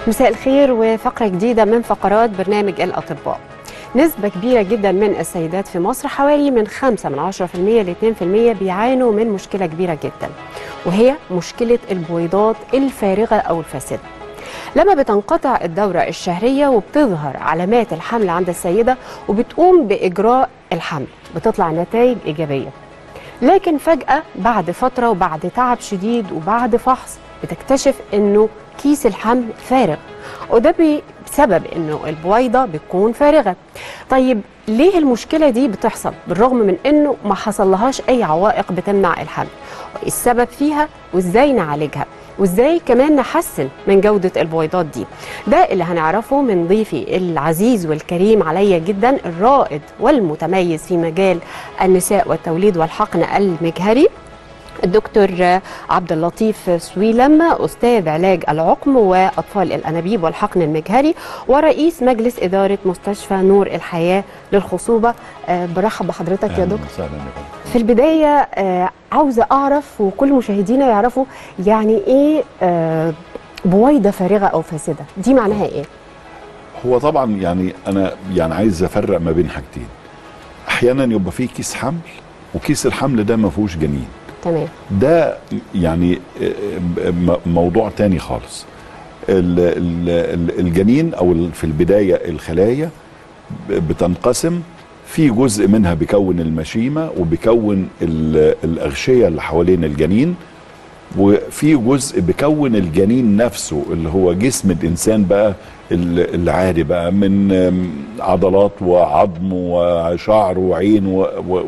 مساء الخير وفقرة جديدة من فقرات برنامج الأطباء نسبة كبيرة جدا من السيدات في مصر حوالي من 5 من 10% ل 2% بيعانوا من مشكلة كبيرة جدا وهي مشكلة البويضات الفارغة أو الفاسدة لما بتنقطع الدورة الشهرية وبتظهر علامات الحمل عند السيدة وبتقوم بإجراء الحمل بتطلع نتائج إيجابية لكن فجأة بعد فترة وبعد تعب شديد وبعد فحص بتكتشف انه كيس الحمل فارغ وده بسبب انه البويضة بتكون فارغة طيب ليه المشكلة دي بتحصل بالرغم من انه ما حصلهاش اي عوائق بتمنع الحمل السبب فيها وازاي نعالجها وازاي كمان نحسن من جودة البويضات دي ده اللي هنعرفه من ضيفي العزيز والكريم عليا جدا الرائد والمتميز في مجال النساء والتوليد والحقن المجهري الدكتور عبد اللطيف سويلم استاذ علاج العقم واطفال الانابيب والحقن المجهري ورئيس مجلس اداره مستشفى نور الحياه للخصوبه برحب بحضرتك يا دكتور في البدايه عاوزه اعرف وكل مشاهدينا يعرفوا يعني ايه بويضه فارغه او فاسده دي معناها ايه هو طبعا يعني انا يعني عايز افرق ما بين حاجتين احيانا يبقى في كيس حمل وكيس الحمل ده ما فيهوش جنين تمام ده يعني موضوع تاني خالص الجنين او في البدايه الخلايا بتنقسم في جزء منها بيكون المشيمه وبيكون الاغشيه اللي حوالين الجنين وفي جزء بيكون الجنين نفسه اللي هو جسم الانسان بقى العادي بقى من عضلات وعظم وشعر وعين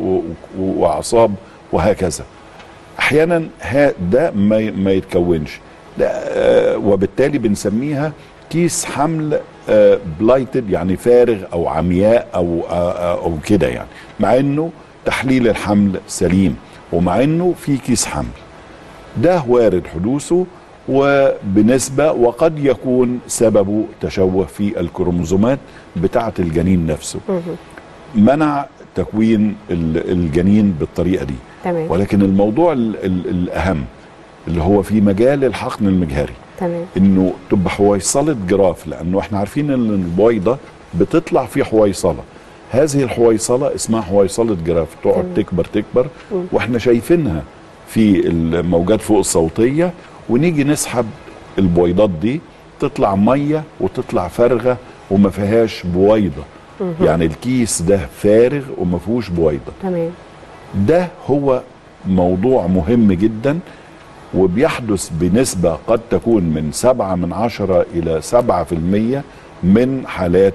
واعصاب وهكذا احيانا ده ما ما يتكونش ده وبالتالي بنسميها كيس حمل بلايتد يعني فارغ او عمياء او او كده يعني مع انه تحليل الحمل سليم ومع انه في كيس حمل ده وارد حدوثه وبنسبة وقد يكون سببه تشوه في الكروموزومات بتاعة الجنين نفسه منع تكوين الجنين بالطريقة دي تمام. ولكن الموضوع ال ال الأهم اللي هو في مجال الحقن المجهري تمام. انه تبقى حويصلة جراف لانه احنا عارفين ان البويضة بتطلع في حويصلة هذه الحويصلة اسمها حويصلة جراف تقعد تمام. تكبر تكبر واحنا شايفينها في الموجات فوق الصوتية ونيجي نسحب البويضات دي تطلع مية وتطلع فارغة وما فيهاش بويضة يعني الكيس ده فارغ وما فيهوش بويضة تمام ده هو موضوع مهم جدا وبيحدث بنسبة قد تكون من سبعة من عشرة إلى سبعة في المية من حالات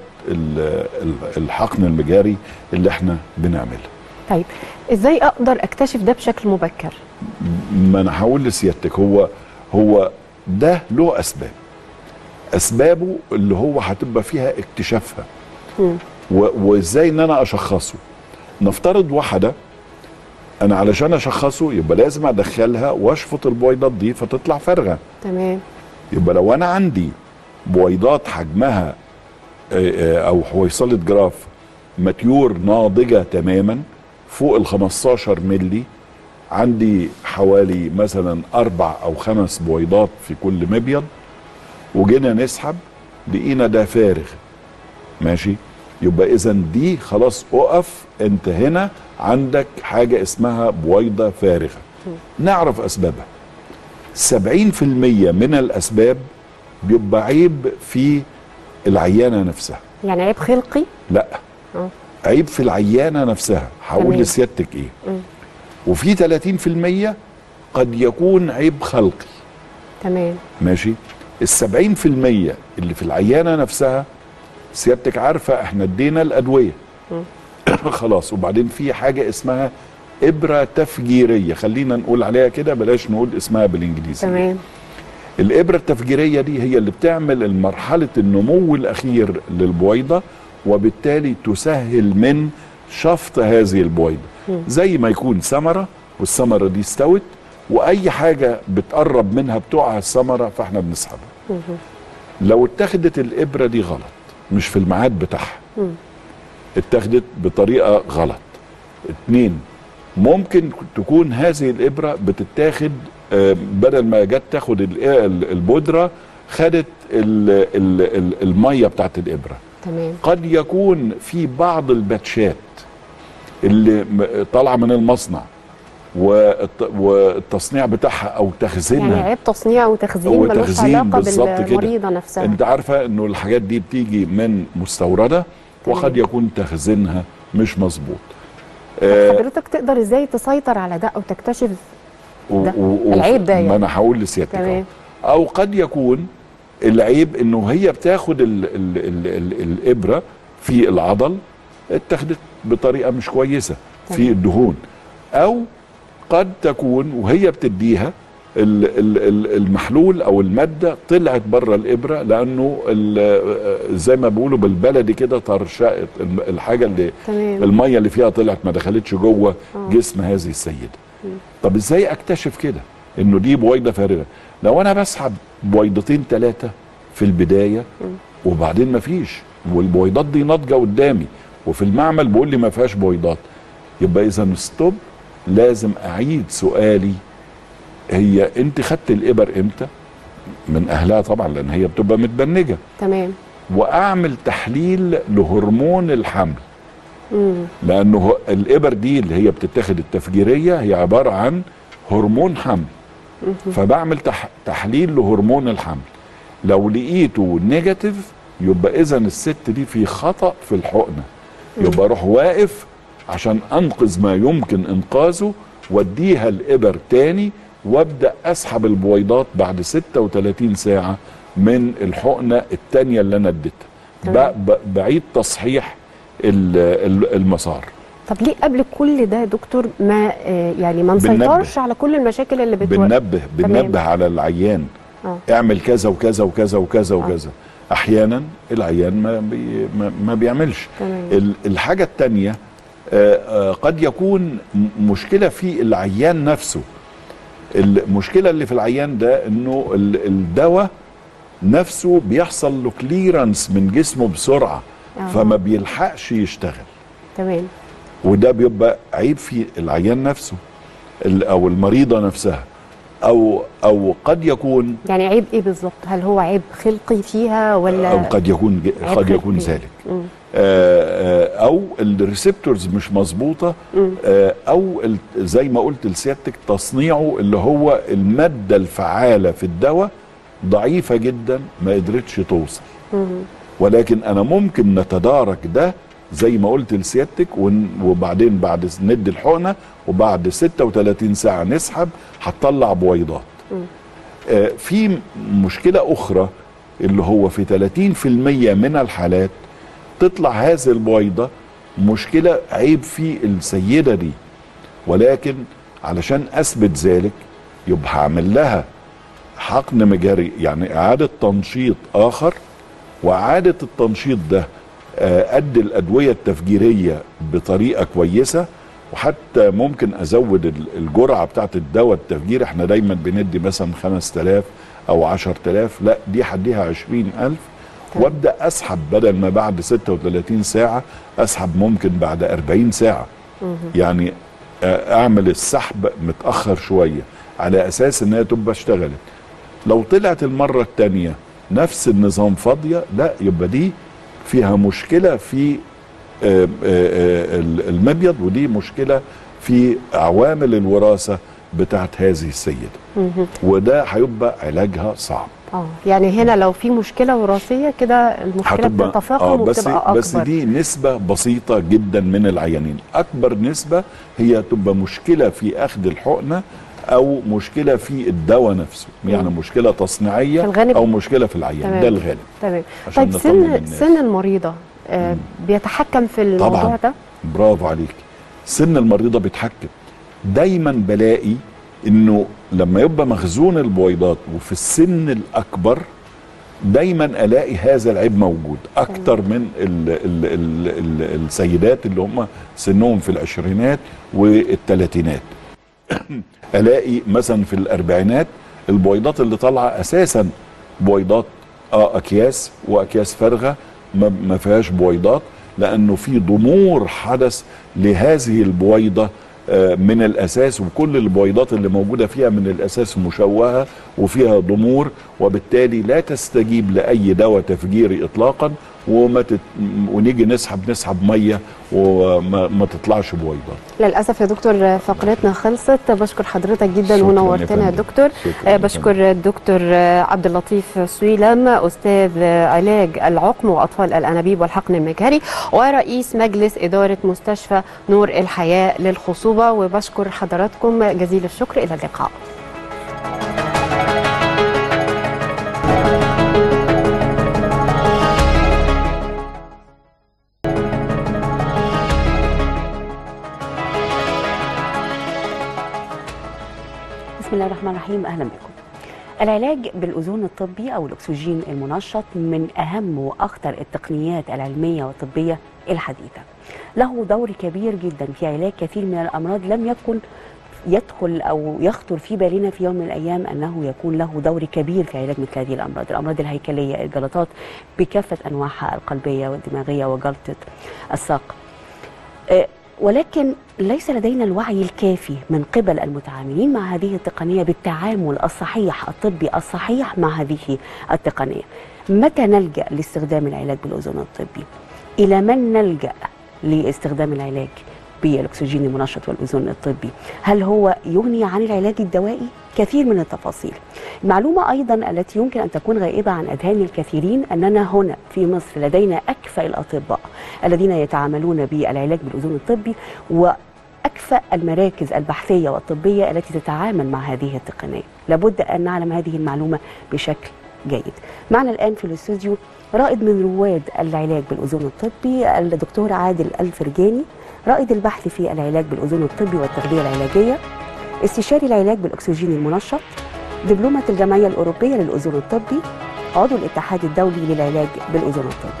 الحقن المجاري اللي احنا بنعملها طيب ازاي اقدر اكتشف ده بشكل مبكر ما انا هقول لسيادتك هو هو ده له اسباب اسبابه اللي هو هتبقى فيها اكتشافها وازاي ان انا اشخصه نفترض واحده انا علشان اشخصه يبقى لازم ادخلها واشفط البويضات دي فتطلع فارغه تمام يبقى لو انا عندي بويضات حجمها او حويصله جراف ماتيور ناضجه تماما فوق ال 15 ملي عندي حوالي مثلا اربع او خمس بويضات في كل مبيض وجينا نسحب لقينا ده فارغ ماشي يبقى اذا دي خلاص اقف انت هنا عندك حاجه اسمها بويضه فارغه نعرف اسبابها 70% من الاسباب بيبقى عيب في العيانه نفسها يعني عيب خلقي لا اه عيب في العيانه نفسها هقول تمام. لسيادتك ايه مم. وفي 30% قد يكون عيب خلقي تمام ماشي السبعين في المية اللي في العيانة نفسها سيادتك عارفة احنا ادينا الأدوية خلاص وبعدين في حاجة اسمها إبرة تفجيرية خلينا نقول عليها كده بلاش نقول اسمها بالإنجليزي تمام الإبرة التفجيرية دي هي اللي بتعمل مرحلة النمو الأخير للبويضة وبالتالي تسهل من شفط هذه البويضة زي ما يكون ثمرة والثمرة دي استوت وأي حاجة بتقرب منها بتقع الثمرة فاحنا بنسحبها لو اتخذت الإبرة دي غلط مش في الميعاد بتاعها اتخذت بطريقة غلط اتنين ممكن تكون هذه الإبرة بتتاخد آه، بدل ما جت تاخد ال- ال- البودرة خدت ال ال ال الميه بتاعت الابره تمام قد يكون في بعض الباتشات اللي م- طالعه من المصنع والت- والتصنيع بتاعها او تخزينها يعني عيب تصنيع وتخزين ملوش وتخزين علاقه بالظبط كده. بالمريضه نفسها انت عارفه انه الحاجات دي بتيجي من مستورده وقد تمام. يكون تخزينها مش مظبوط طب آه، حضرتك تقدر ازاي تسيطر على ده او تكتشف و- ده. و- و- العيب ده يعني. ما انا هقول لسيادتك تمام. أهو. او قد يكون العيب انه هي بتاخد ال ال ال ال الابره في العضل اتخذت بطريقه مش كويسه في تمام. الدهون او قد تكون وهي بتديها ال- ال- ال- المحلول او الماده طلعت بره الابره لانه ال- زي ما بيقولوا بالبلدي كده طرشقت الم- الحاجه اللي تمام الميه اللي فيها طلعت ما دخلتش جوه آه. جسم هذه السيده طب ازاي اكتشف كده انه دي بويضه فارغه لو انا بسحب بويضتين ثلاثه في البدايه وبعدين ما فيش والبويضات دي ناضجه قدامي وفي المعمل بيقول لي ما فيهاش بويضات يبقى اذا ستوب لازم اعيد سؤالي هي انت خدت الابر امتى من اهلها طبعا لان هي بتبقى متبنجه تمام واعمل تحليل لهرمون الحمل امم لانه هو- الابر دي اللي هي بتتاخد التفجيريه هي عباره عن هرمون حمل فبعمل تح تحليل لهرمون الحمل لو لقيته نيجاتيف يبقى اذا الست دي في خطا في الحقنه يبقى اروح واقف عشان انقذ ما يمكن انقاذه واديها الابر تاني وابدا اسحب البويضات بعد 36 ساعه من الحقنه التانيه اللي انا اديتها تمام. ب- ب- بعيد تصحيح ال- ال- المسار طب ليه قبل كل ده يا دكتور ما آه، يعني ما بننبه. نسيطرش على كل المشاكل اللي بتواجه بننبه بننبه على العيان اه اعمل كذا وكذا وكذا وكذا وكذا احيانا العيان ما بي ما, ما بيعملش تمام ال- الحاجه الثانيه قد يكون م- مشكله في العيان نفسه المشكله اللي في العيان ده انه ال- الدواء نفسه بيحصل له كليرنس من جسمه بسرعه آه. فما بيلحقش يشتغل تمام وده بيبقى عيب في العيان نفسه ال- او المريضه نفسها او او قد يكون يعني عيب ايه بالظبط هل هو عيب خلقي فيها ولا او قد يكون ج- عيب قد يكون خلقي. ذلك مم. آه، آه، او الريسبتورز مش مظبوطه مم. آه، او ال- زي ما قلت لسيادتك تصنيعه اللي هو الماده الفعاله في الدواء ضعيفه جدا ما قدرتش توصل مم. ولكن انا ممكن نتدارك ده زي ما قلت لسيادتك ون- وبعدين بعد س- ندي الحقنه وبعد 36 ساعه نسحب هتطلع بويضات مم. آه، في م- مشكله اخرى اللي هو في 30% من الحالات تطلع هذه البويضه مشكله عيب في السيده دي ولكن علشان اثبت ذلك يبقى هعمل لها حقن مجاري يعني اعاده تنشيط اخر واعاده التنشيط ده آه، ادي الادويه التفجيريه بطريقه كويسه وحتى ممكن ازود ال- الجرعه بتاعت الدواء التفجير احنا دايما بندي مثلا 5000 او 10000 لا دي هديها 20000 تمام. وابدا اسحب بدل ما بعد 36 ساعه اسحب ممكن بعد 40 ساعه مم. يعني آه، اعمل السحب متاخر شويه على اساس انها تبقى اشتغلت لو طلعت المره الثانيه نفس النظام فاضيه لا يبقى دي فيها مشكله في آه، آه، آه، المبيض ودي مشكله في عوامل الوراثه بتاعت هذه السيده مم. وده هيبقى علاجها صعب اه يعني هنا لو في مشكله وراثيه كده المشكله بتتفاقم بس وبتبقى اكبر بس دي نسبة بسيطة جدا من العيانين أكبر نسبة هي تبقى مشكلة في أخذ الحقنة أو مشكلة في الدواء نفسه يعني مشكلة تصنيعية في الغالب- أو مشكلة في العيان تمام. ده الغالب تمام عشان طيب نطمن سن الناس. سن المريضه آه بيتحكم في الموضوع طبعا ده برافو عليك سن المريضة بيتحكم دايما بلاقي انه لما يبقى مخزون البويضات وفي السن الاكبر دايما الاقي هذا العيب موجود اكتر من ال ال ال ال السيدات اللي هم سنهم في العشرينات والثلاثينات الاقي مثلا في الاربعينات البويضات اللي طالعه اساسا بويضات اه اكياس واكياس فارغه ما ما فيهاش بويضات لانه في ضمور حدث لهذه البويضه آه، من الاساس وكل البويضات اللي موجوده فيها من الاساس مشوهه وفيها ضمور وبالتالي لا تستجيب لاي دواء تفجيري اطلاقا وما تت... ونيجي نسحب نسحب ميه وما ما تطلعش بويضه للاسف يا دكتور فقرتنا خلصت بشكر حضرتك جدا شكراً يا ونورتنا يا فندم. دكتور شكراً آه، يا بشكر الدكتور آه، عبد اللطيف سويلم استاذ آه، علاج العقم واطفال الانابيب والحقن المجهري ورئيس مجلس اداره مستشفى نور الحياه للخصوبه وبشكر حضراتكم جزيل الشكر الى اللقاء بسم الله الرحمن الرحيم اهلا بكم. العلاج بالاوزون الطبي او الاكسجين المنشط من اهم واخطر التقنيات العلميه والطبيه الحديثه. له دور كبير جدا في علاج كثير من الامراض لم يكن يدخل او يخطر في بالنا في يوم من الايام انه يكون له دور كبير في علاج مثل هذه الامراض، الامراض الهيكليه، الجلطات بكافه انواعها القلبيه والدماغيه وجلطه الساق. آه، ولكن ليس لدينا الوعي الكافي من قبل المتعاملين مع هذه التقنيه بالتعامل الصحيح الطبي الصحيح مع هذه التقنيه. متى نلجا لاستخدام العلاج بالاوزون الطبي؟ الى من نلجا لاستخدام العلاج بالاكسجين المنشط والاوزون الطبي؟ هل هو يغني عن العلاج الدوائي؟ كثير من التفاصيل. المعلومه ايضا التي يمكن ان تكون غائبه عن اذهان الكثيرين اننا هنا في مصر لدينا اكفأ الاطباء الذين يتعاملون بالعلاج بالاوزون الطبي واكفأ المراكز البحثيه والطبيه التي تتعامل مع هذه التقنيه. لابد ان نعلم هذه المعلومه بشكل جيد. معنا الان في الاستوديو رائد من رواد العلاج بالاوزون الطبي الدكتور عادل الفرجاني رائد البحث في العلاج بالاوزون الطبي والتغذيه العلاجيه استشاري العلاج بالاكسجين المنشط دبلومه الجمعيه الاوروبيه للاوزون الطبي عضو الاتحاد الدولي للعلاج بالاوزون الطبي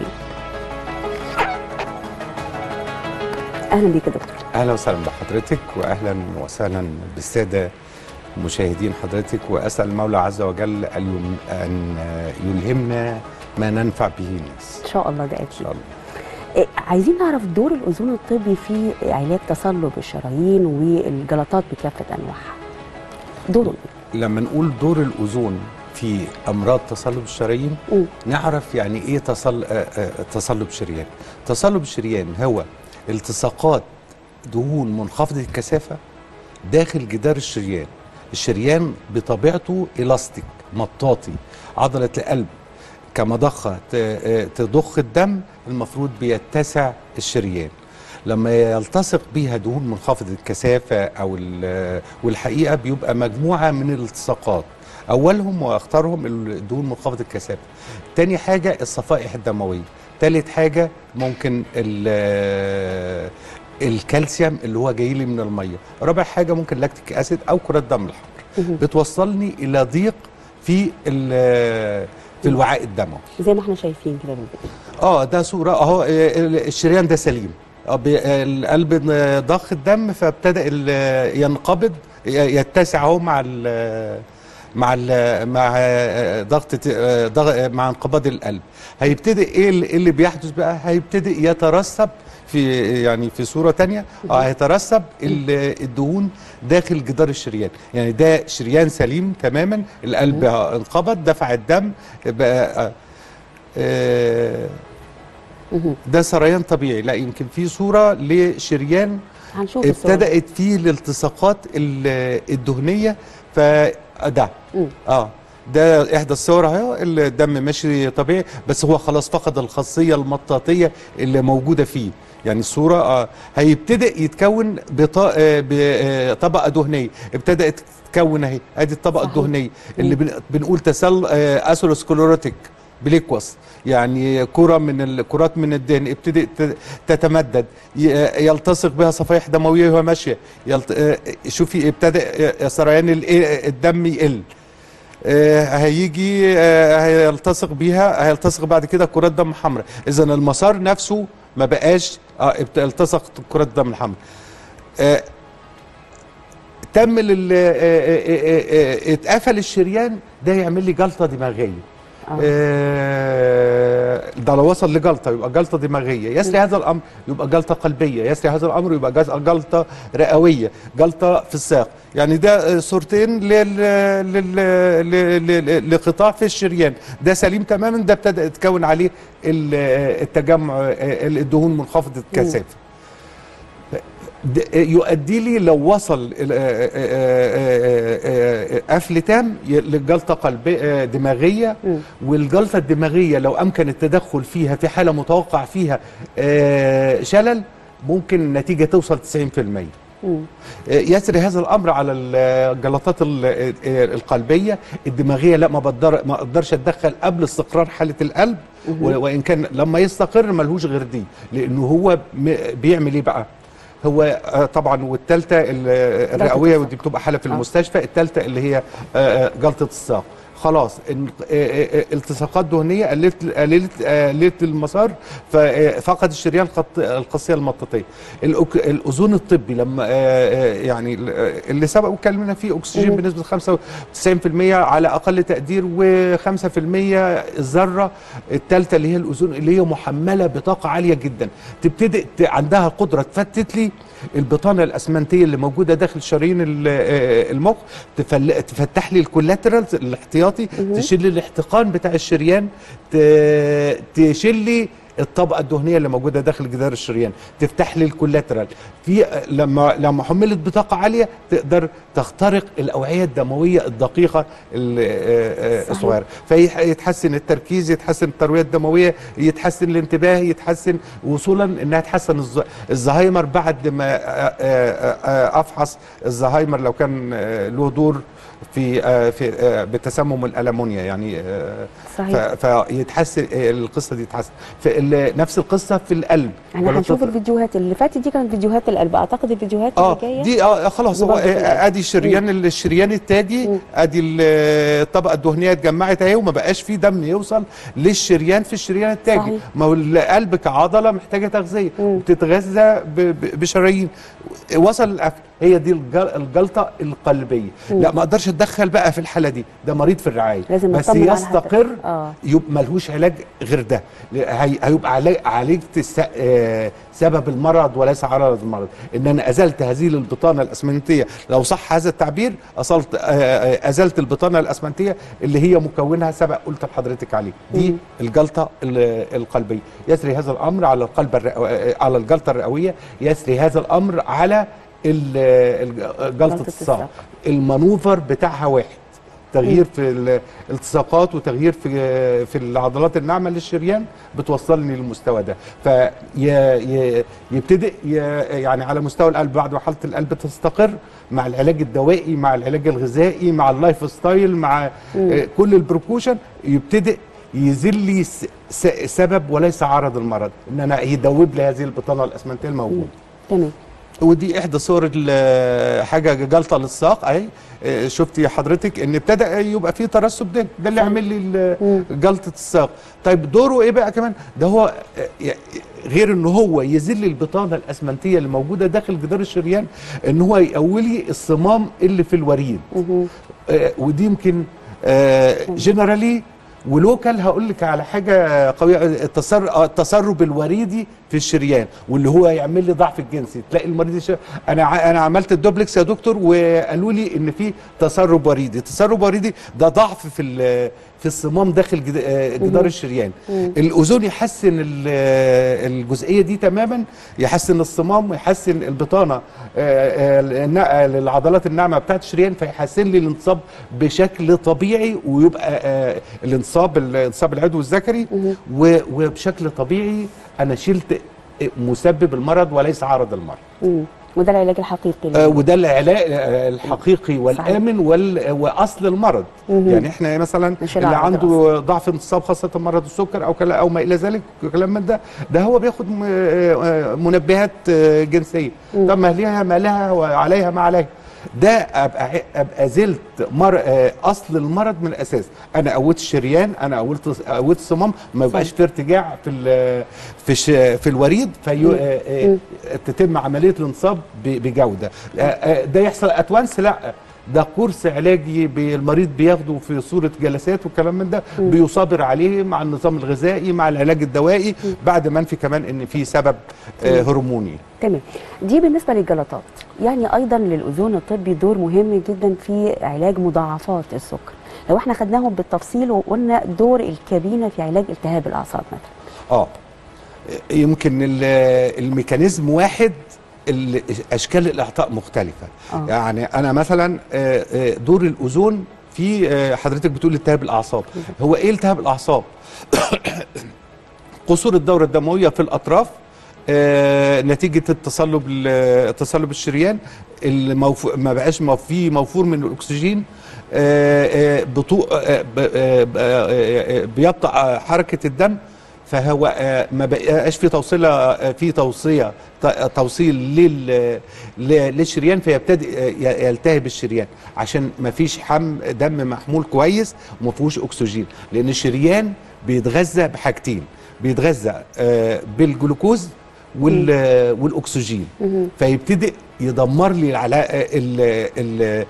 اهلا بك يا دكتور اهلا وسهلا بحضرتك واهلا وسهلا بالساده مشاهدين حضرتك واسال المولى عز وجل ان يم- أن يلهمنا ما ننفع به الناس ان شاء الله ده ان اكيد شاء الله إيه، عايزين نعرف دور الاوزون الطبي في علاج تصلب الشرايين والجلطات بكافه انواعها دوره إيه؟ لما نقول دور الاوزون في امراض تصلب الشرايين مم. نعرف يعني ايه تصل... آه، آه، تصلب شريان تصلب الشريان هو التصاقات دهون منخفضه الكثافه داخل جدار الشريان الشريان بطبيعته الاستيك مطاطي عضله القلب كمضخه ت- آه، تضخ الدم المفروض بيتسع الشريان لما يلتصق بيها دهون منخفضه الكثافه او ال- والحقيقه بيبقى مجموعه من الالتصاقات اولهم واخطرهم الدهون منخفضه الكثافه تاني حاجه الصفائح الدمويه تالت حاجه ممكن ال- الكالسيوم اللي هو جاي لي من الميه رابع حاجه ممكن لاكتيك اسيد او كرات دم الحمراء بتوصلني الى ضيق في ال- في الوعاء الدموي زي ما احنا شايفين كده بالفيديو. اه ده صوره اهو آه، الشريان ده سليم آه، بي- القلب ضخ الدم فابتدى ال- ينقبض ي- يتسع اهو مع ال مع ال مع آه، ضغط آه، ضغ- مع انقباض القلب هيبتدي ايه اللي- إيه اللي بيحدث بقى هيبتدي يترسب في يعني في صوره تانية اه هيترسب ال- الدهون داخل جدار الشريان يعني ده شريان سليم تماما القلب انقبض دفع الدم بقى آه، آه، مهم. ده سريان طبيعي لا يمكن في صوره لشريان هنشوف الصور. ابتدات فيه الالتصاقات ال- الدهنيه فده مم. اه ده احدى الصور اهو الدم ماشي طبيعي بس هو خلاص فقد الخاصيه المطاطيه اللي موجوده فيه يعني الصوره آه هيبتدي يتكون بطا... آه بطبقه دهنيه ابتدات تتكون اهي ادي الطبقه صحيح. الدهنيه اللي بن... بنقول تسل آه اثيروسكليروتيك بليكوس يعني كرة من الكرات من الدهن ابتدي ت- تتمدد ي- يلتصق بها صفائح دموية وهي ماشية يلت... آه، شوفي ابتدى آه، سريان ال- آه، الدم يقل آه، هيجي آه، هيلتصق بيها هيلتصق بعد كده كرات دم حمراء اذا المسار نفسه ما بقاش اه ابت- التصقت كرات دم الحمراء آه، تم ال- آه، آه، آه، آه، اتقفل الشريان ده يعمل لي جلطه دماغيه آه. آه، ده لو وصل لجلطه يبقى جلطه دماغيه يسري هذا الامر يبقى جلطه قلبيه يسري هذا الامر يبقى جز- جلطه رئويه جلطه في الساق يعني ده آه، صورتين لل... لل... ل- ل- لقطاع في الشريان ده سليم تماما ده ابتدى يتكون عليه ال- آه، التجمع آه، الدهون منخفضه الكثافه د- يؤدي لي لو وصل ال- آه، آه، آه، آه، آه، قفل تام ي- لجلطه قلبيه دماغيه مم. والجلطه الدماغيه لو امكن التدخل فيها في حاله متوقع فيها آه، شلل ممكن النتيجه توصل 90% مم. يسري هذا الامر على الجلطات ال- ال- القلبيه الدماغيه لا ما بقدر ما اقدرش اتدخل قبل استقرار حاله القلب و- وان كان لما يستقر ملهوش غير دي لانه هو م- بيعمل ايه بقى هو آه، طبعا والثالثه الرئويه الساق. ودي بتبقى حاله في آه. المستشفى الثالثه اللي هي آه، آه، جلطه الساق خلاص إن- آه، آه، آه، التصاقات دهنيه قللت قللت قللت المسار ففقد الشريان الخط- القصيه المطاطيه الأك- الاذون الطبي لما آه، آه، يعني ال- آه، اللي سبق واتكلمنا فيه اكسجين مم. بنسبه 95% على اقل تقدير و5% الذره الثالثه اللي هي الاذون اللي هي محمله بطاقه عاليه جدا تبتدي ت- عندها القدره تفتت لي البطانه الاسمنتيه اللي موجوده داخل شرايين ال- آه، المخ تفل- تفتح لي الكولاترالز الاحتياطي تشيل لي الاحتقان بتاع الشريان ت- تشيل لي الطبقه الدهنيه اللي موجوده داخل جدار الشريان تفتح لي الكولاترال في لما لما حملت بطاقه عاليه تقدر تخترق الاوعيه الدمويه الدقيقه ال- آه، آه، صحيح. الصغيره فيتحسن التركيز يتحسن الترويه الدمويه يتحسن الانتباه يتحسن وصولا انها تحسن الز- الزهايمر بعد ما آه، آه، آه، افحص الزهايمر لو كان آه، له دور في آه، في آه، بتسمم الالمونيا يعني آه، صحيح ف- فيتحسن آه، القصه دي تتحسن في ال- نفس القصه في القلب احنا ولا هنشوف تط- الفيديوهات اللي فاتت دي كانت فيديوهات القلب اعتقد الفيديوهات اه اللي جايه دي اه خلاص هو برضه في القلب. آه، ادي الشريان الشريان التاجي مم. ادي ال- الطبقه الدهنيه اتجمعت اهي وما بقاش فيه دم يوصل للشريان في الشريان التاجي صحيح. ما هو القلب كعضله محتاجه تغذيه مم. وبتتغذى ب- ب- بشرايين وصل القفل هي دي الجل- الجلطه القلبيه مم. لا ما اقدرش اتدخل بقى في الحاله دي ده مريض في الرعايه لازم بس نطمن على يستقر حالتك. اه يبقى ملهوش علاج غير ده هي- هيبقى علاج عالجت الس- آه، سبب المرض وليس عرض المرض ان انا ازلت هذه البطانه الاسمنتيه لو صح هذا التعبير اصلت آه، آه، ازلت البطانه الاسمنتيه اللي هي مكونها سبق قلت لحضرتك عليه دي مم. الجلطه ال- القلبيه يسري هذا الامر على القلب الرئو... آه، على الجلطه الرئويه يسري هذا الامر على ال- ال- جلطه الساق الساق. المانوفر بتاعها واحد تغيير في الالتصاقات وتغيير في في العضلات الناعمه للشريان بتوصلني للمستوى ده فيبتدئ يعني على مستوى القلب بعد ما حاله القلب تستقر مع العلاج الدوائي مع العلاج الغذائي مع اللايف ستايل مع آه، كل البروكوشن يبتدئ يزيل لي س- س- سبب وليس عرض المرض ان انا يدوب لي هذه البطانه الاسمنتيه الموجوده تمام ودي احدى صور ال- حاجه جلطه للساق اهي آه، شفتي حضرتك ان ابتدى يبقى فيه ترسب ده ده اللي عامل لي ال- مم. جلطه الساق طيب دوره ايه بقى كمان ده هو آه، ي- غير ان هو يذل البطانه الاسمنتيه اللي موجوده داخل جدار الشريان ان هو يقوي الصمام اللي في الوريد مهم. آه، ودي يمكن جنرالي ولوكال هقول لك على حاجه قويه التسر... آه، التسرب الوريدي في الشريان واللي هو يعمل لي ضعف الجنسي تلاقي المريض الش... انا ع... انا عملت الدوبلكس يا دكتور وقالوا لي ان في تسرب وريدي التسرب وريدي ده ضعف في ال... في الصمام داخل جد... آه، جدار الشريان الاوزون يحسن ال- آه، الجزئيه دي تماما يحسن الصمام ويحسن البطانه آه، آه، النا- للعضلات الناعمه بتاعت الشريان فيحسن لي الانصاب بشكل طبيعي ويبقى آه، الانصاب الانصاب العضوي الذكري و- وبشكل طبيعي انا شلت مسبب المرض وليس عرض المرض مم. وده العلاج الحقيقي آه، وده العلاج آه، الحقيقي والامن وال... واصل المرض مهم. يعني احنا مثلا مش اللي العرض عنده ضعف انتصاب خاصه مرض السكر او كلا او ما الى ذلك كلام من ده ده هو بياخد م- آه، منبهات آه، جنسيه طب ما ليها ما لها وعليها ما عليها ده ابقى ابقى زلت مر... آه، اصل المرض من الاساس انا قويت الشريان انا قويت قويت الصمام ما يبقاش في ارتجاع في ال... في الش... في الوريد في تتم عمليه الانصاب ب... بجوده آه، آه، ده يحصل اتوانس لا ده كورس علاجي بي- المريض بياخده في صوره جلسات وكلام من ده بيصابر عليه مع النظام الغذائي مع العلاج الدوائي بعد ما انفي كمان ان في سبب آه، هرموني تمام دي بالنسبه للجلطات يعني ايضا للاذون الطبي دور مهم جدا في علاج مضاعفات السكر لو احنا خدناهم بالتفصيل وقلنا دور الكابينه في علاج التهاب الاعصاب مثلا اه يمكن ال- الميكانيزم واحد ال- اشكال الاعطاء مختلفه آه. يعني انا مثلا آه، آه، دور الاوزون في آه، حضرتك بتقول التهاب الاعصاب هو ايه التهاب الاعصاب قصور الدوره الدمويه في الاطراف آه، نتيجه التصلب ال- تصلب الشريان الموفو ما بقاش مو- فيه موفور من الاكسجين آه، آه، بطو آه، ب- آه، ب- آه، آه، بيبطأ آه، حركه الدم فهو آه، ما بقاش في توصيله آه، في توصيه ت- توصيل لل ل- للشريان فيبتدئ آه، ي- يلتهب الشريان عشان ما فيش حم دم محمول كويس وما فيهوش اكسجين لان الشريان بيتغذى بحاجتين بيتغذى آه، بالجلوكوز وال آه، والاكسجين فيبتدئ يدمر لي العلاقه ال ال ال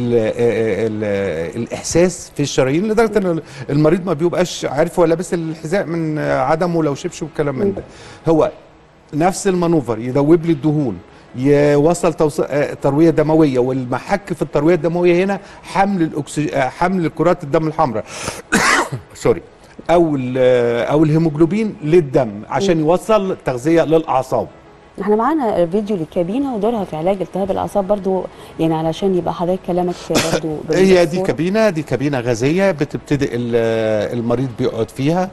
ال الاحساس في الشرايين لدرجه ان المريض ما بيبقاش عارف هو لابس الحذاء من عدمه لو شبشب وكلام من ده هو نفس المانوفر يدوب لي الدهون يوصل توص... آه، ترويه دمويه والمحك في الترويه الدمويه هنا حمل الأكسج... آه، حمل كرات الدم الحمراء سوري او ال- او الهيموجلوبين للدم عشان يوصل تغذيه للاعصاب احنا معانا فيديو للكابينه ودورها في علاج التهاب الاعصاب برضو يعني علشان يبقى حضرتك كلامك برضو هي دي بالصورة. كابينه دي كابينه غازيه بتبتدئ ال- المريض بيقعد فيها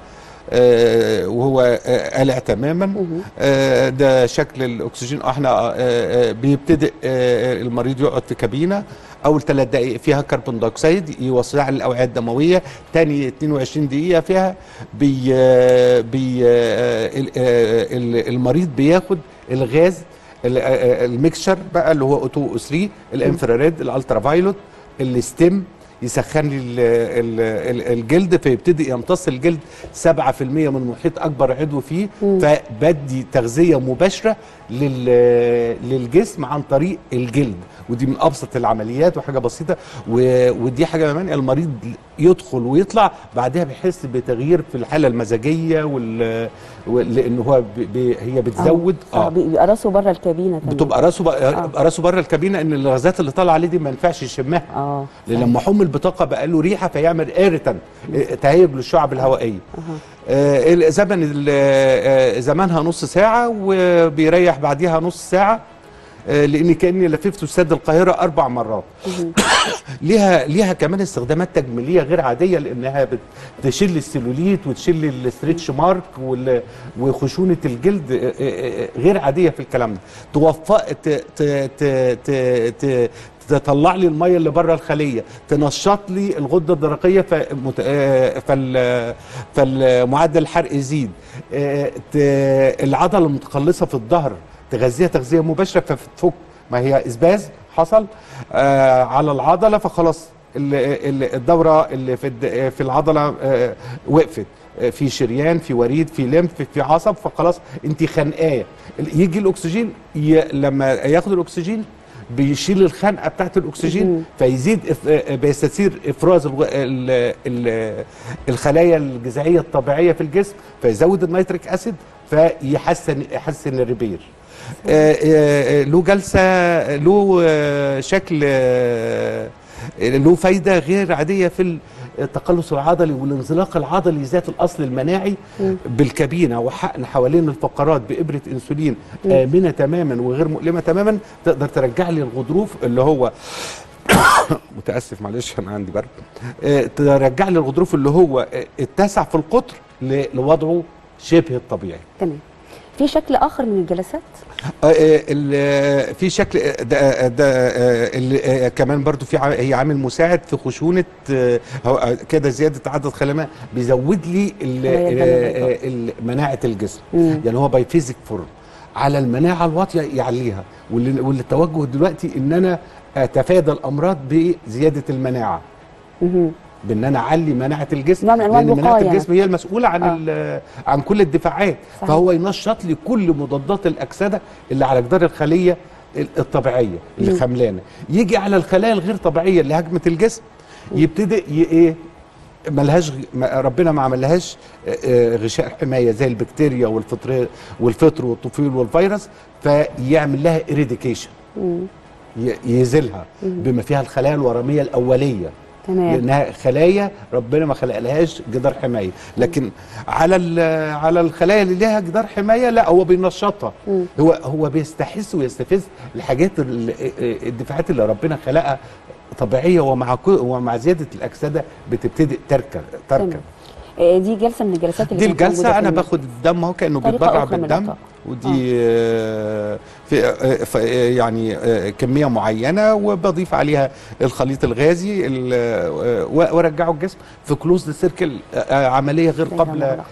آه، وهو آه، قالع تماما آه، ده شكل الاكسجين احنا آه، آه، بيبتدئ آه، المريض يقعد في كابينه اول ثلاث دقائق فيها كربون دايوكسيد يوصلها للاوعيه الدمويه تاني 22 دقيقه فيها بي آه، بي آه، ال- آه، ال- المريض بياخد الغاز ال- آه، آه، الميكشر بقى اللي هو اوتو 3 الانفراريد الالترا فايلوت الستيم يسخن لي ال- ال- ال- الجلد فيبتدي يمتص الجلد 7% من محيط اكبر عضو فيه فبدي تغذيه مباشره لل- للجسم عن طريق الجلد ودي من ابسط العمليات وحاجه بسيطه و- ودي حاجه كمان المريض يدخل ويطلع بعدها بيحس بتغيير في الحاله المزاجيه وال وال- لان هو ب- ب- هي بتزود اه بيبقى راسه بره الكابينه كمان بتبقى راسه بقى راسه بره الكابينه ان الغازات اللي طالعه عليه دي ما ينفعش يشمها اه لان لما حمل البطاقه بقى له ريحه فيعمل ايريتن تهيج للشعب الهوائيه آه، ال- زمن ال- آه، زمانها نص ساعه وبيريح بعديها نص ساعه آه، لان كاني لففت استاد القاهره اربع مرات ليها ليها كمان استخدامات تجميليه غير عاديه لانها بت- تشيل السيلوليت وتشيل الستريتش مارك وال- وخشونه الجلد آه، آه، آه، غير عاديه في الكلام ده توفق ت- ت- ت- ت- ت- تطلع لي الميه اللي بره الخليه تنشط لي الغده الدرقيه فمت... آه، فال... فالمعدل الحرق يزيد آه، ت- العضله المتقلصه في الظهر تغذيها تغذيه مباشره فبتفك ما هي اسباز حصل آه على العضله فخلاص ال- ال- الدوره اللي في الد- في العضله آه وقفت آه، في شريان في وريد في لمف في عصب فخلاص انت خانقاه ال- يجي الاكسجين ي... لما ياخد الاكسجين بيشيل الخنقه بتاعت الاكسجين فيزيد إف... آه، بيستثير افراز الغ... ال... ال... الخلايا الجذعيه الطبيعيه في الجسم فيزود النيتريك اسيد فيحسن يحسن الريبير آه، آه، له جلسه له آه، شكل آه، له فايده غير عاديه في التقلص العضلي والانزلاق العضلي ذات الاصل المناعي بالكابينه وحقن حوالين الفقرات بابره انسولين امنه تماما وغير مؤلمه تماما تقدر ترجع لي الغضروف اللي هو متاسف معلش انا عندي برد آه، ترجع لي الغضروف اللي هو آه، اتسع في القطر ل- لوضعه شبه الطبيعي تمام في شكل اخر من الجلسات آه، آه، ال- في شكل آه، ده آه، ده آه، ال- آه، كمان برضو في ع- هي عامل مساعد في خشونه آه، هو- آه، كده زياده عدد خلايا بيزود لي ال- خلايا الدم آه، البيضاء. ال- مناعه الجسم مم. يعني هو بايفيزيك فورم على المناعه الواطيه يعليها واللي واللي التوجه دلوقتي ان انا اتفادى الامراض بزياده المناعه مهم. بان انا اعلي مناعه الجسم نوع من أنواع لان مناعه الوقاية. الجسم هي المسؤوله عن آه. ال- عن كل الدفاعات صحيح. فهو ينشط لي كل مضادات الاكسده اللي على جدار الخليه ال- الطبيعيه اللي خملانه يجي على الخلايا الغير طبيعيه اللي هجمت الجسم يبتدي ي- ايه ملهاش غ- ما- ربنا ما عملهاش آه، آه، غشاء حمايه زي البكتيريا والفطر والفطر والطفيل والفيروس فيعمل لها اريديكيشن يزيلها بما فيها الخلايا الورميه الاوليه تمام لانها خلايا ربنا ما خلقلهاش جدار حمايه لكن على ال- على الخلايا اللي ليها جدار حمايه لا هو بينشطها هو هو بيستحث ويستفز الحاجات ال- الدفاعات اللي ربنا خلقها طبيعيه ومع كو- ومع زياده الاكسده بتبتدي تركب تركب تمام. آه، دي جلسه من الجلسات اللي دي كانت موجودة الجلسه في انا الم- باخد الدم اهو كانه طريقة بيتبرع أخرى من بالدم العطاء. ودي آه، في آه، ف- آه، يعني آه، كميه معينه وبضيف عليها الخليط الغازي ال- آه، و- وارجعه الجسم في كلوز سيركل عمليه غير دايرة قابله مغلقة.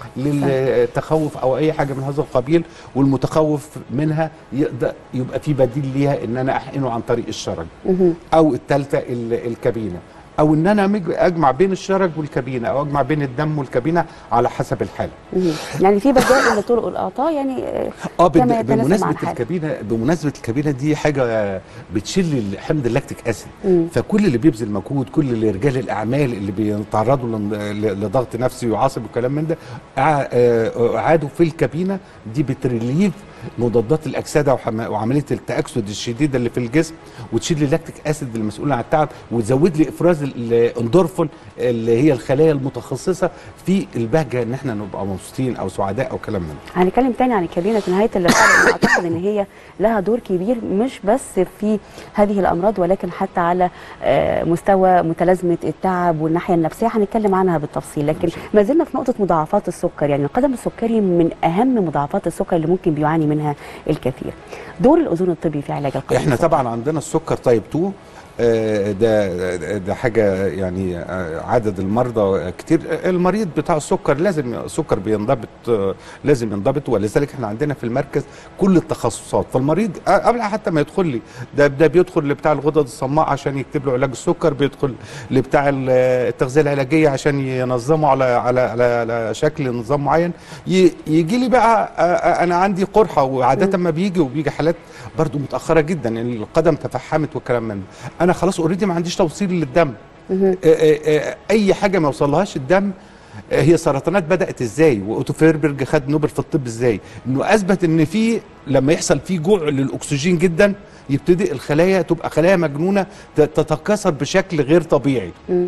للتخوف او اي حاجه من هذا القبيل والمتخوف منها يقدر يبقى في بديل ليها ان انا احقنه عن طريق الشرج مهم. او الثالثه الكابينه او ان انا مج- اجمع بين الشرج والكابينه او اجمع بين الدم والكابينه على حسب الحاله مهم. يعني في بدائل لطرق الاعطاء يعني آه، اه كما بال- يتناسب مع بمناسبه الحالة. الكابينه بمناسبه الكابينه دي حاجه بتشيل حمض اللاكتيك اسيد مم. فكل اللي بيبذل مجهود كل اللي رجال الاعمال اللي بيتعرضوا لن- ل- لضغط نفسي وعصبي وكلام من ده أع- آه، اعادوا في الكابينه دي بتريليف مضادات الاكسده وحما- وعمليه التاكسد الشديده اللي في الجسم وتشيل اللاكتيك اسيد المسؤول عن التعب وتزود لي افراز ال- الاندورفين اللي هي الخلايا المتخصصه في البهجه ان احنا نبقى مبسوطين او سعداء او كلام من ده هنتكلم تاني عن الكابينه في نهايه اللقاء لأن اعتقد ان هي لها دور كبير مش بس في هذه الامراض ولكن حتى على آه، مستوى متلازمه التعب والناحيه النفسيه هنتكلم عنها بالتفصيل لكن ما زلنا في نقطه مضاعفات السكر يعني القدم السكري من اهم مضاعفات السكر اللي ممكن بيعاني منها الكثير دور الاذون الطبي في علاج القدم احنا السكري. طبعا عندنا السكر تايب 2 آه، ده ده حاجه يعني آه، عدد المرضى كتير المريض بتاع السكر لازم السكر بينضبط آه، لازم ينضبط ولذلك احنا عندنا في المركز كل التخصصات فالمريض آه، قبل حتى ما يدخل لي ده ده بيدخل لبتاع الغدد الصماء عشان يكتب له علاج السكر بيدخل لبتاع ال- التغذيه العلاجيه عشان ينظمه على على على, على شكل نظام معين ي- يجي لي بقى آه، آه، انا عندي قرحه وعاده ما بيجي وبيجي حالات برضو متاخره جدا يعني القدم تفحمت والكلام من ده انا خلاص اوريدي ما عنديش توصيل للدم مهم. آه، آه، آه، اي حاجه ما يوصلهاش الدم آه، هي سرطانات بدات ازاي واوتو فيربرج خد نوبل في الطب ازاي انه اثبت ان في لما يحصل في جوع للاكسجين جدا يبتدي الخلايا تبقى خلايا مجنونه ت- تتكاثر بشكل غير طبيعي مم.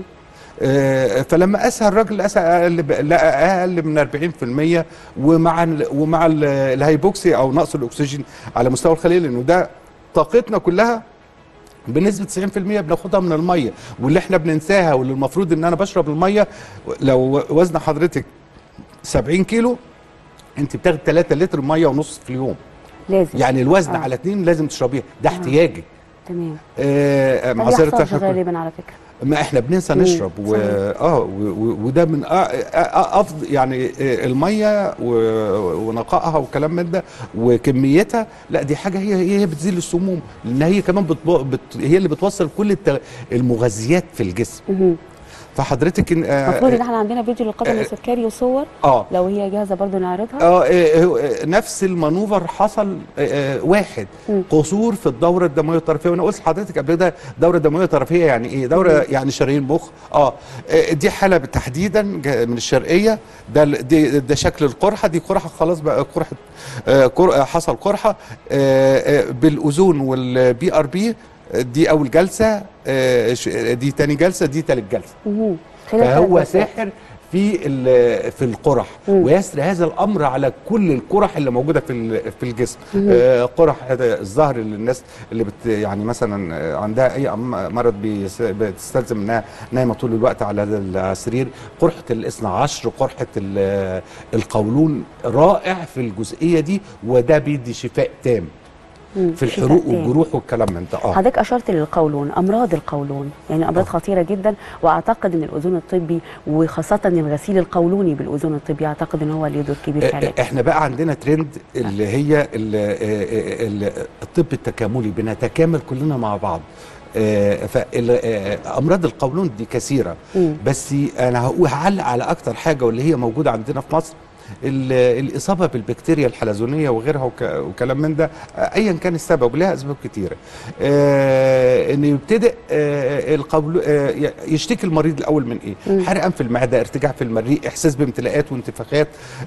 آه، فلما قاسها الراجل قاسها اقل ب- لقى اقل من 40% ومع ال ومع ال- الهيبوكسي او نقص الاكسجين على مستوى الخليه لانه ده طاقتنا كلها بنسبه 90% بناخدها من الميه واللي احنا بننساها واللي المفروض ان انا بشرب الميه لو وزن حضرتك 70 كيلو انت بتاخد 3 لتر ميه ونص في اليوم لازم يعني الوزن آه. على اتنين لازم تشربيها ده احتياجك تمام آه ما معذره بيحصلش احنا كنا- غالبا على فكره ما احنا بننسى مم، نشرب و... صحيح. اه و... و... وده من آه افضل يعني آه، الميه و... ونقائها وكلام من ده وكميتها لا دي حاجه هي هي هي بتزيل السموم لان هي كمان بت... بت... هي اللي بتوصل كل الت... المغذيات في الجسم مهم. فحضرتك إن- آه المفروض ان احنا عندنا فيديو للقدم آه، السكري وصور اه لو هي جاهزه برضو نعرضها اه آه، هو- آه، نفس المانوفر حصل آه، آه، واحد مم. قصور في الدوره الدمويه الطرفيه وانا قلت لحضرتك قبل كده دوره دمويه طرفيه يعني ايه دوره يعني شرايين مخ اه آه، دي حاله تحديدا جا- من الشرقيه ده ال- دي ده شكل القرحه دي قرحه خلاص بقى قرحه آه، قر- آه، حصل قرحه آه، آه، بالاذون والبي ار بي دي اول جلسه آه، ش- دي تاني جلسه دي تالت جلسه مهم. خلال ثلاث فهو جلسات. ساحر في ال- في القرح مم. ويسري هذا الامر على كل القرح اللي موجوده في ال- في الجسم آه، قرح هذا الظهر اللي الناس اللي بت يعني مثلا آه، عندها اي أم- مرض بيس- بتستلزم انها نايمه طول الوقت على السرير قرحه الاثنى عشر قرحه ال- القولون رائع في الجزئيه دي وده بيدي شفاء تام مم. في شفاء الحروق تام. والجروح والكلام من ده اه حضرتك اشرت للقولون امراض القولون يعني امراض خطيره جدا واعتقد ان الاذون الطبي وخاصه الغسيل القولوني بالاذون الطبي اعتقد ان هو له دور كبير في علاج احنا بقى عندنا ترند اللي هي ال- ال- الطب التكاملي بنتكامل كلنا مع بعض فامراض القولون دي كثيره مم. بس انا هقول هعلق على اكتر حاجه واللي هي موجوده عندنا في مصر ال- الاصابه بالبكتيريا الحلزونيه وغيرها وك- وكلام من ده آه، ايا كان السبب لها اسباب كتيره آه ان يبتدئ آه القول آه ي- يشتكي المريض الاول من ايه حرقان في المعده ارتجاع في المريء احساس بامتلاءات وانتفاخات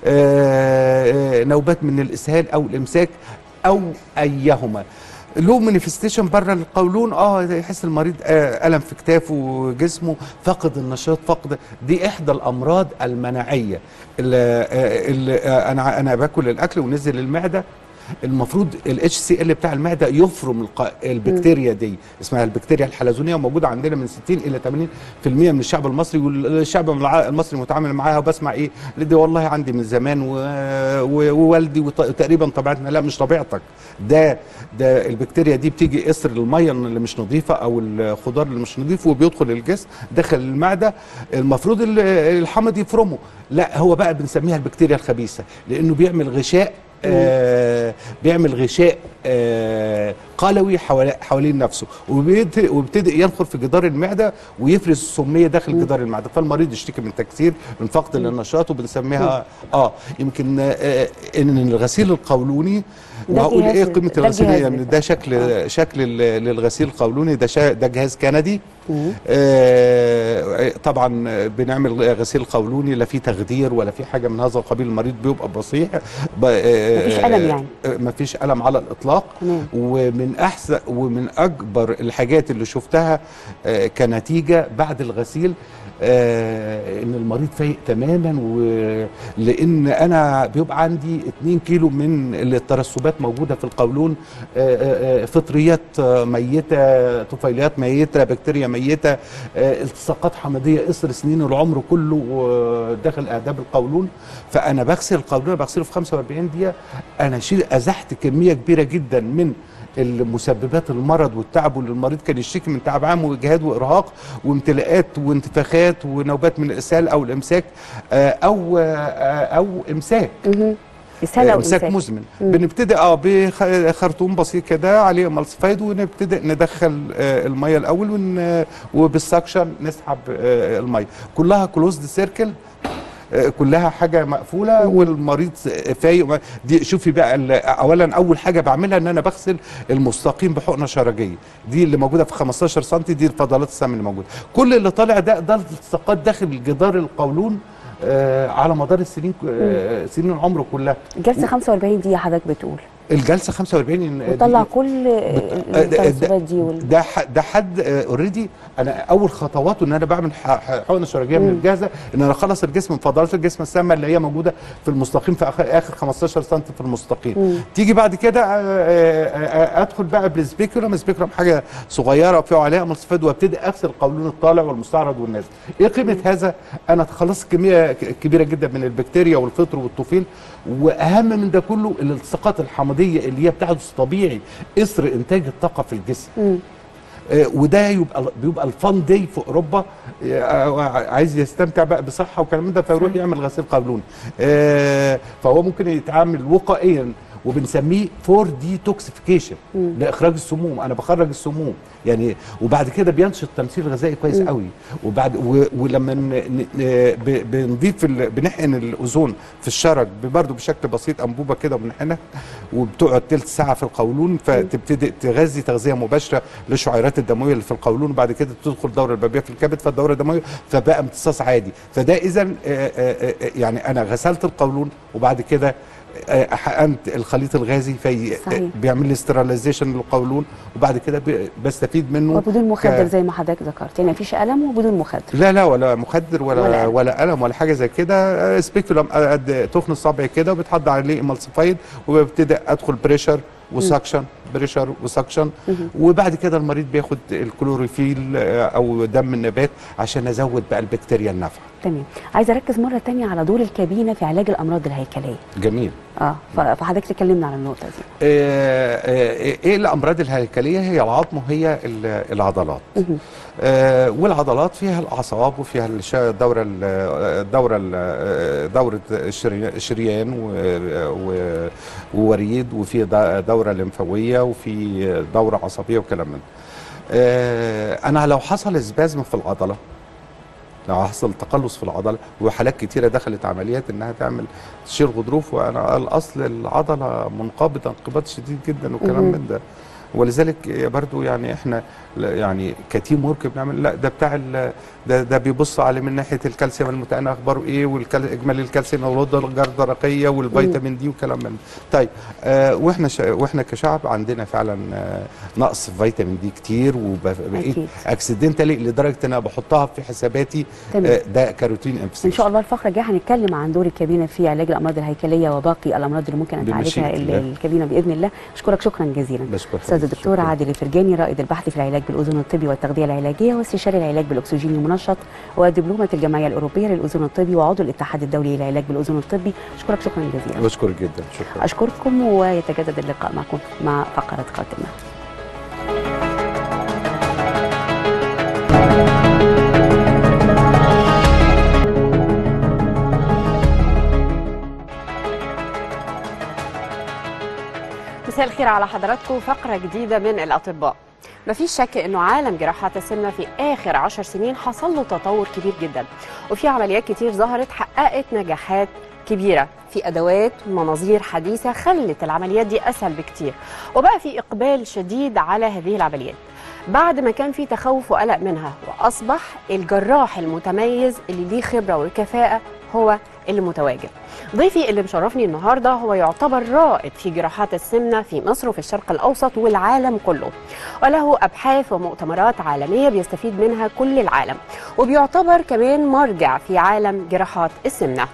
آه آه نوبات من الاسهال او الامساك او ايهما له مانيفستيشن بره القولون اه يحس المريض آه الم في كتافه وجسمه فقد النشاط فقد دي احدى الامراض المناعيه اللي, آه اللي آه انا انا باكل الاكل ونزل المعده المفروض الاتش سي ال بتاع المعده يفرم الق... البكتيريا دي اسمها البكتيريا الحلزونيه وموجوده عندنا من 60 الى 80% من الشعب المصري والشعب الع- المصري متعامل معاها وبسمع ايه اللي دي والله عندي من زمان و... و... ووالدي وط... تقريبا طبيعتنا لا مش طبيعتك ده ده البكتيريا دي بتيجي قصر الميه اللي مش نظيفه او الخضار اللي مش نظيف وبيدخل الجسم داخل المعده المفروض ال- الحامض يفرمه لا هو بقى بنسميها البكتيريا الخبيثه لانه بيعمل غشاء آه بيعمل غشاء آه قلوي حوالي- حوالين نفسه وبيبت- وبيبتدئ ينخر في جدار المعده ويفرز السميه داخل جدار المعده فالمريض يشتكي من تكسير من فقد للنشاط وبنسميها اه يمكن آه ان الغسيل القولوني ده وهقول جهاز- ايه قيمه ده الغسيل الجهاز يعني بتاعه. ده شكل آه. شكل ال- للغسيل القولوني ده شا ده جهاز كندي مم. آه، طبعا بنعمل غسيل قولوني لا في تخدير ولا في حاجه من هذا القبيل المريض بيبقى بصيح ب- آه، مفيش ألم يعني. آه، مفيش الم على الاطلاق تمام. ومن احسن ومن اكبر الحاجات اللي شفتها آه، كنتيجه بعد الغسيل آه، ان المريض فايق تماما ولان انا بيبقى عندي 2 كيلو من الترسبات موجوده في القولون آه، آه، آه، فطريات آه، ميته طفيليات ميته بكتيريا ميته آه، التصاقات حمضيه قصر سنين العمر كله آه، داخل اعداب القولون فانا بغسل القولون بغسله في 45 دقيقه انا شيل ازحت كميه كبيره جدا من المسببات المرض والتعب واللي المريض كان يشتكي من تعب عام واجهاد وارهاق وامتلاءات وانتفاخات ونوبات من الاسهال او الامساك آه، او آه، او امساك مهم. اسهال او امساك امساك مزمن بنبتدي اه بخرطوم بسيط كده عليه مالسفايد ونبتدي ندخل آه الميه الاول ون وبالسكشن نسحب آه الميه كلها كلوزد سيركل كلها حاجه مقفوله والمريض فايق دي شوفي بقى ال- اولا اول حاجه بعملها ان انا بغسل المستقيم بحقنه شرجيه دي اللي موجوده في 15 سم دي الفضلات السم اللي موجوده كل اللي طالع ده ده التصاقات داخل جدار القولون آه على مدار السنين آه سنين العمر كلها جلسه 45 ديقه حضرتك بتقول الجلسه 45 إن- وطلع دي- كل ده- الترسبات دي وال... ده ح- ده حد اوريدي انا اول خطواته ان انا بعمل ح- ح- حقنه شرجيه من الجاهزه ان انا اخلص الجسم من فضلات الجسم السامه اللي هي موجوده في المستقيم في اخر, آخر 15 سم في المستقيم تيجي بعد كده آه، آه، آه، ادخل بقى بالسبيكولم سبيكولم حاجه صغيره وفيها عليها ملصفات وابتدي اغسل القولون الطالع والمستعرض والنازل ايه قيمه هذا انا خلصت كميه ك- كبيره جدا من البكتيريا والفطر والطفيل واهم من ده كله الالتصاقات الحمضيه اللي هي بتحدث طبيعي اثر انتاج الطاقه في الجسم مم. آه، وده يبقى بيبقى الفان داي في اوروبا آه، عايز يستمتع بقى بصحه وكلام من ده فيروح يعمل غسيل قولون آه، فهو ممكن يتعامل وقائيا وبنسميه فور ديتوكسيفيكيشن لاخراج السموم انا بخرج السموم يعني وبعد كده بينشط تمثيل غذائي كويس قوي وبعد و ولما ن- ن- ن- ب- بنضيف ال- بنحقن الاوزون في الشرج برضه بشكل بسيط انبوبه كده وبنحقنها وبتقعد تلت ساعه في القولون فتبتدي تغذي تغذيه مباشره للشعيرات الدمويه اللي في القولون وبعد كده تدخل الدوره البابيه في الكبد فالدوره الدمويه فبقى امتصاص عادي فده اذا يعني انا غسلت القولون وبعد كده آه، حقنت الخليط الغازي في صحيح. بيعمل لي استراليزيشن للقولون وبعد كده ب- بستفيد منه وبدون مخدر ك- زي ما حضرتك ذكرت يعني مفيش الم وبدون مخدر لا لا ولا مخدر ولا ولا ولا, ألم. ولا ألم ولا حاجه زي كده آه، سبيكولم قد تخن الصبع كده وبتحط عليه امالسيفايد وببتدي ادخل بريشر وسكشن بريشر وسكشن وبعد كده المريض بياخد الكلوروفيل آه، او دم النبات عشان ازود بقى البكتيريا النافعه تمام عايزه اركز مره تانية على دور الكابينه في علاج الامراض الهيكليه جميل اه ف- فحضرتك تكلمنا عن النقطه دي آه، آه، ايه الامراض الهيكليه هي العظم وهي ال- العضلات مهم. آه، والعضلات فيها الاعصاب وفيها الش- الدوره ال- الدوره ال- دوره الشري- الشريان و- و- ووريد وفي د- دوره لمفاويه وفي دوره عصبيه وكلام من ده. آه، انا لو حصل اسبازم في العضله لو حصل تقلص في العضله وحالات كتيره دخلت عمليات انها تعمل تشيل غضروف وانا الاصل العضله منقبضه انقباض شديد جدا وكلام مهم. من ده ولذلك برضو يعني احنا لا- يعني كتيم ورك بنعمل لا ده بتاع ال- ده ده بيبص على من ناحيه الكالسيوم المتأنى اخباره ايه واجمالي الكالسيوم والغده الجردرقيه والفيتامين دي وكلام من ده. طيب آه واحنا شا واحنا كشعب عندنا فعلا آه نقص في فيتامين دي كتير وبقيت أكيد. اكسيدنتالي لدرجه ان انا بحطها في حساباتي تمام. آه ده كاروتين امفيسيس ان شاء الله الفقره الجايه هنتكلم عن دور الكابينه في علاج الامراض الهيكليه وباقي الامراض اللي ممكن ان تعالجها بمشيئة ال- الله. الكابينه باذن الله اشكرك شكرا جزيلا بشكر استاذ حضرتك. الدكتور شكراً. عادل الفرجاني رائد البحث في العلاج بالاذن الطبي والتغذيه العلاجيه واستشاري العلاج بالاكسجين المنشط ودبلومه الجمعيه الاوروبيه للاذن الطبي وعضو الاتحاد الدولي للعلاج بالاذن الطبي اشكرك شكرا جزيلا بشكر جدا شكرا اشكركم ويتجدد اللقاء معكم مع فقره قادمه مساء الخير على حضراتكم فقرة جديدة من الأطباء مفيش شك انه عالم جراحات السمنه في اخر عشر سنين حصل له تطور كبير جدا وفي عمليات كتير ظهرت حققت نجاحات كبيره في ادوات ومناظير حديثه خلت العمليات دي اسهل بكتير وبقى في اقبال شديد على هذه العمليات بعد ما كان في تخوف وقلق منها واصبح الجراح المتميز اللي ليه خبره وكفاءه هو اللي متواجد ضيفي اللي مشرفني النهارده هو يعتبر رائد في جراحات السمنه في مصر وفي الشرق الاوسط والعالم كله وله ابحاث ومؤتمرات عالميه بيستفيد منها كل العالم وبيعتبر كمان مرجع في عالم جراحات السمنه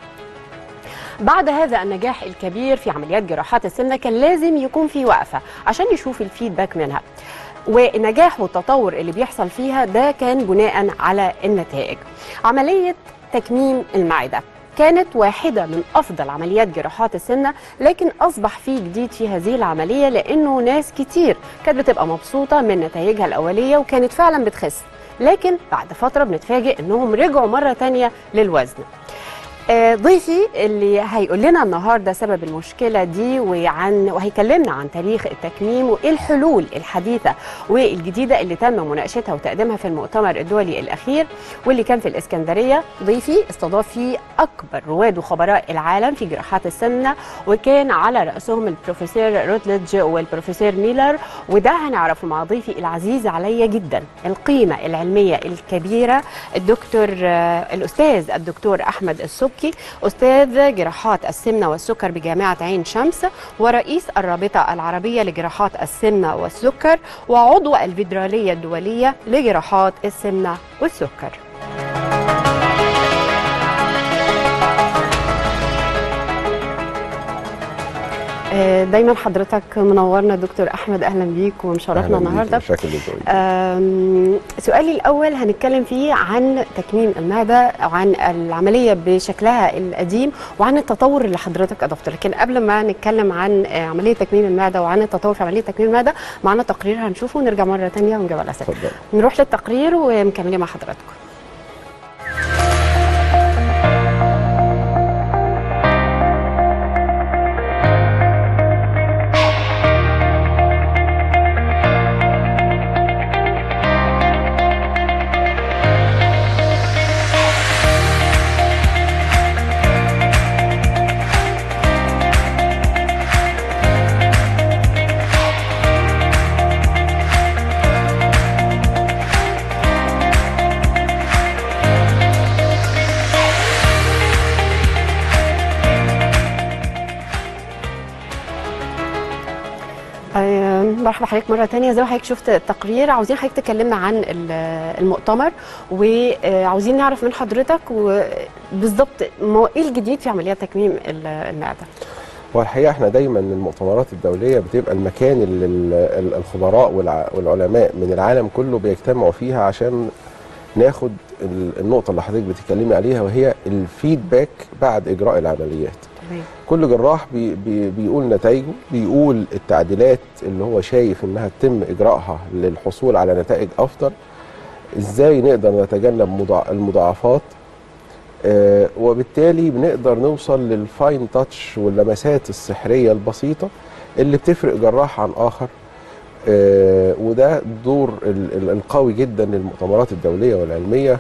بعد هذا النجاح الكبير في عمليات جراحات السمنه كان لازم يكون في وقفه عشان يشوف الفيدباك منها والنجاح والتطور اللي بيحصل فيها ده كان بناء على النتائج عمليه تكميم المعده كانت واحدة من أفضل عمليات جراحات السمنة لكن أصبح في جديد في هذه العملية لأنه ناس كتير كانت بتبقى مبسوطة من نتائجها الأولية وكانت فعلا بتخس لكن بعد فترة بنتفاجئ أنهم رجعوا مرة تانية للوزن آه، ضيفي اللي هيقول لنا النهارده سبب المشكله دي وعن وهيكلمنا عن تاريخ التكميم وايه الحلول الحديثه والجديده اللي تم مناقشتها وتقديمها في المؤتمر الدولي الاخير واللي كان في الاسكندريه ضيفي استضاف فيه اكبر رواد وخبراء العالم في جراحات السمنه وكان على راسهم البروفيسور روتليدج والبروفيسور ميلر وده هنعرفه مع ضيفي العزيز عليا جدا القيمه العلميه الكبيره الدكتور آه، الاستاذ الدكتور احمد السبكي استاذ جراحات السمنه والسكر بجامعه عين شمس ورئيس الرابطه العربيه لجراحات السمنه والسكر وعضو الفيدراليه الدوليه لجراحات السمنه والسكر آه، دايما حضرتك منورنا دكتور احمد اهلا بيك ومشرفنا النهارده بشكل جزئي أم، سؤالي الأول هنتكلم فيه عن تكميم المعدة أو عن العملية بشكلها القديم وعن التطور اللي حضرتك أضفته لكن قبل ما نتكلم عن آه، عملية تكميم المعدة وعن التطور في عملية تكميم المعدة معنا تقرير هنشوفه ونرجع مرة تانية ونجاوب على الأسئلة اتفضل نروح للتقرير ومكملين مع حضراتكم آه، مرحبا حضرتك مرة تانية زي ما حضرتك شفت التقرير عاوزين حضرتك تكلمنا عن ال- المؤتمر وعاوزين نعرف من حضرتك بالظبط ما- ايه الجديد في عمليات تكميم ال- المعدة هو الحقيقه احنا دايما المؤتمرات الدوليه بتبقى المكان اللي ال- ال- الخبراء والع- والعلماء من العالم كله بيجتمعوا فيها عشان ناخد ال- النقطه اللي حضرتك بتتكلمي عليها وهي الفيدباك بعد اجراء العمليات تمام كل جراح بي بي بيقول نتائجه بيقول التعديلات اللي هو شايف انها تتم اجراءها للحصول على نتائج افضل ازاي نقدر نتجنب مضاع المضاعفات آه وبالتالي بنقدر نوصل للفاين تاتش واللمسات السحريه البسيطه اللي بتفرق جراح عن اخر آه وده دور ال- ال- القوي جدا للمؤتمرات الدوليه والعلميه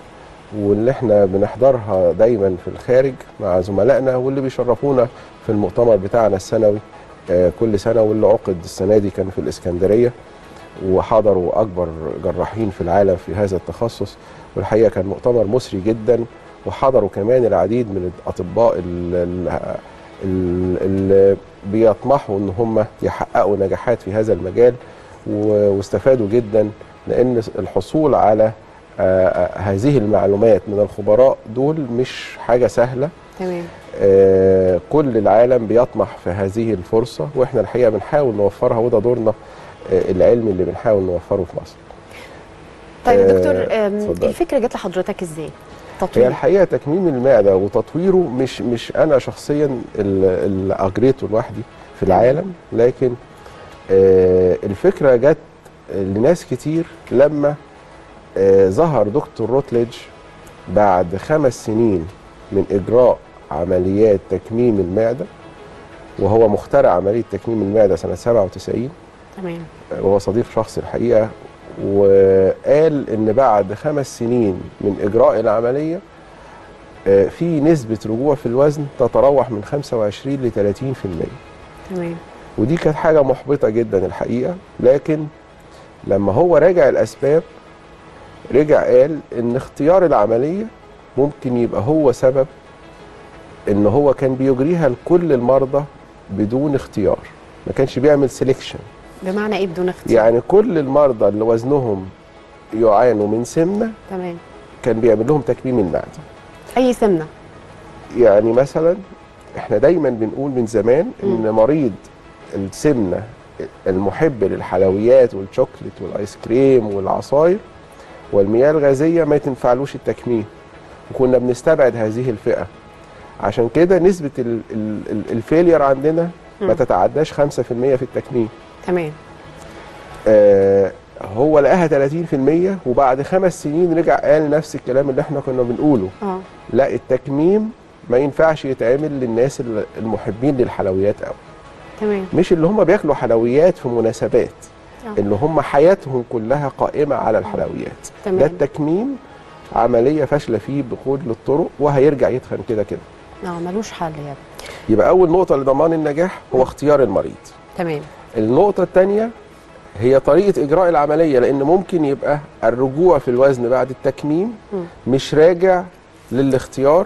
واللي احنا بنحضرها دايما في الخارج مع زملائنا واللي بيشرفونا في المؤتمر بتاعنا السنوي آه، كل سنه واللي عقد السنه دي كان في الاسكندريه وحضروا اكبر جراحين في العالم في هذا التخصص والحقيقه كان مؤتمر مثري جدا وحضروا كمان العديد من الاطباء ال- ال- ال- اللي بيطمحوا ان هم يحققوا نجاحات في هذا المجال و- واستفادوا جدا لان الحصول على آه، آه، هذه المعلومات من الخبراء دول مش حاجه سهله تمام آه، كل العالم بيطمح في هذه الفرصه واحنا الحقيقه بنحاول نوفرها وده دورنا آه، العلمي اللي بنحاول نوفره في مصر. طيب آه، دكتور آم، اتفضلي. الفكره جت لحضرتك ازاي هي تطوير الحقيقه تكميم المعده وتطويره مش مش انا شخصيا ال- اللي اجريته لوحدي في العالم لكن آه، الفكره جت لناس كتير لما آه، ظهر دكتور روتليج بعد خمس سنين من اجراء عمليات تكميم المعده وهو مخترع عمليه تكميم المعده سنه 97 تمام وهو صديق شخصي الحقيقه وقال ان بعد خمس سنين من اجراء العمليه آه، في نسبه رجوع في الوزن تتراوح من 25 ل 30% تمام ودي كانت حاجه محبطه جدا الحقيقه لكن لما هو راجع الاسباب رجع قال ان اختيار العمليه ممكن يبقى هو سبب ان هو كان بيجريها لكل المرضى بدون اختيار ما كانش بيعمل سيلكشن بمعنى ايه بدون اختيار يعني كل المرضى اللي وزنهم يعانوا من سمنه تمام كان بيعمل لهم تكميم المعده اي سمنه يعني مثلا احنا دايما بنقول من زمان ان مريض السمنه المحب للحلويات والشوكليت والايس كريم والعصاير والمياه الغازيه ما تنفعلوش التكميم وكنا بنستبعد هذه الفئه عشان كده نسبه ال- ال- ال- الفيلير عندنا ما مم. تتعداش 5% في التكميم تمام آه هو لقاها 30% وبعد خمس سنين رجع قال نفس الكلام اللي احنا كنا بنقوله اه لا التكميم ما ينفعش يتعمل للناس ال- المحبين للحلويات قوي تمام مش اللي هم بياكلوا حلويات في مناسبات آه. اللي هم حياتهم كلها قائمة على الحلويات تمام. ده التكميم عملية فاشلة فيه بكل الطرق وهيرجع يتخن كده كده اه ملوش حل يا ابني. يبقى أول نقطة لضمان النجاح هو اختيار المريض تمام النقطة الثانية هي طريقة إجراء العملية لأن ممكن يبقى الرجوع في الوزن بعد التكميم مم. مش راجع للاختيار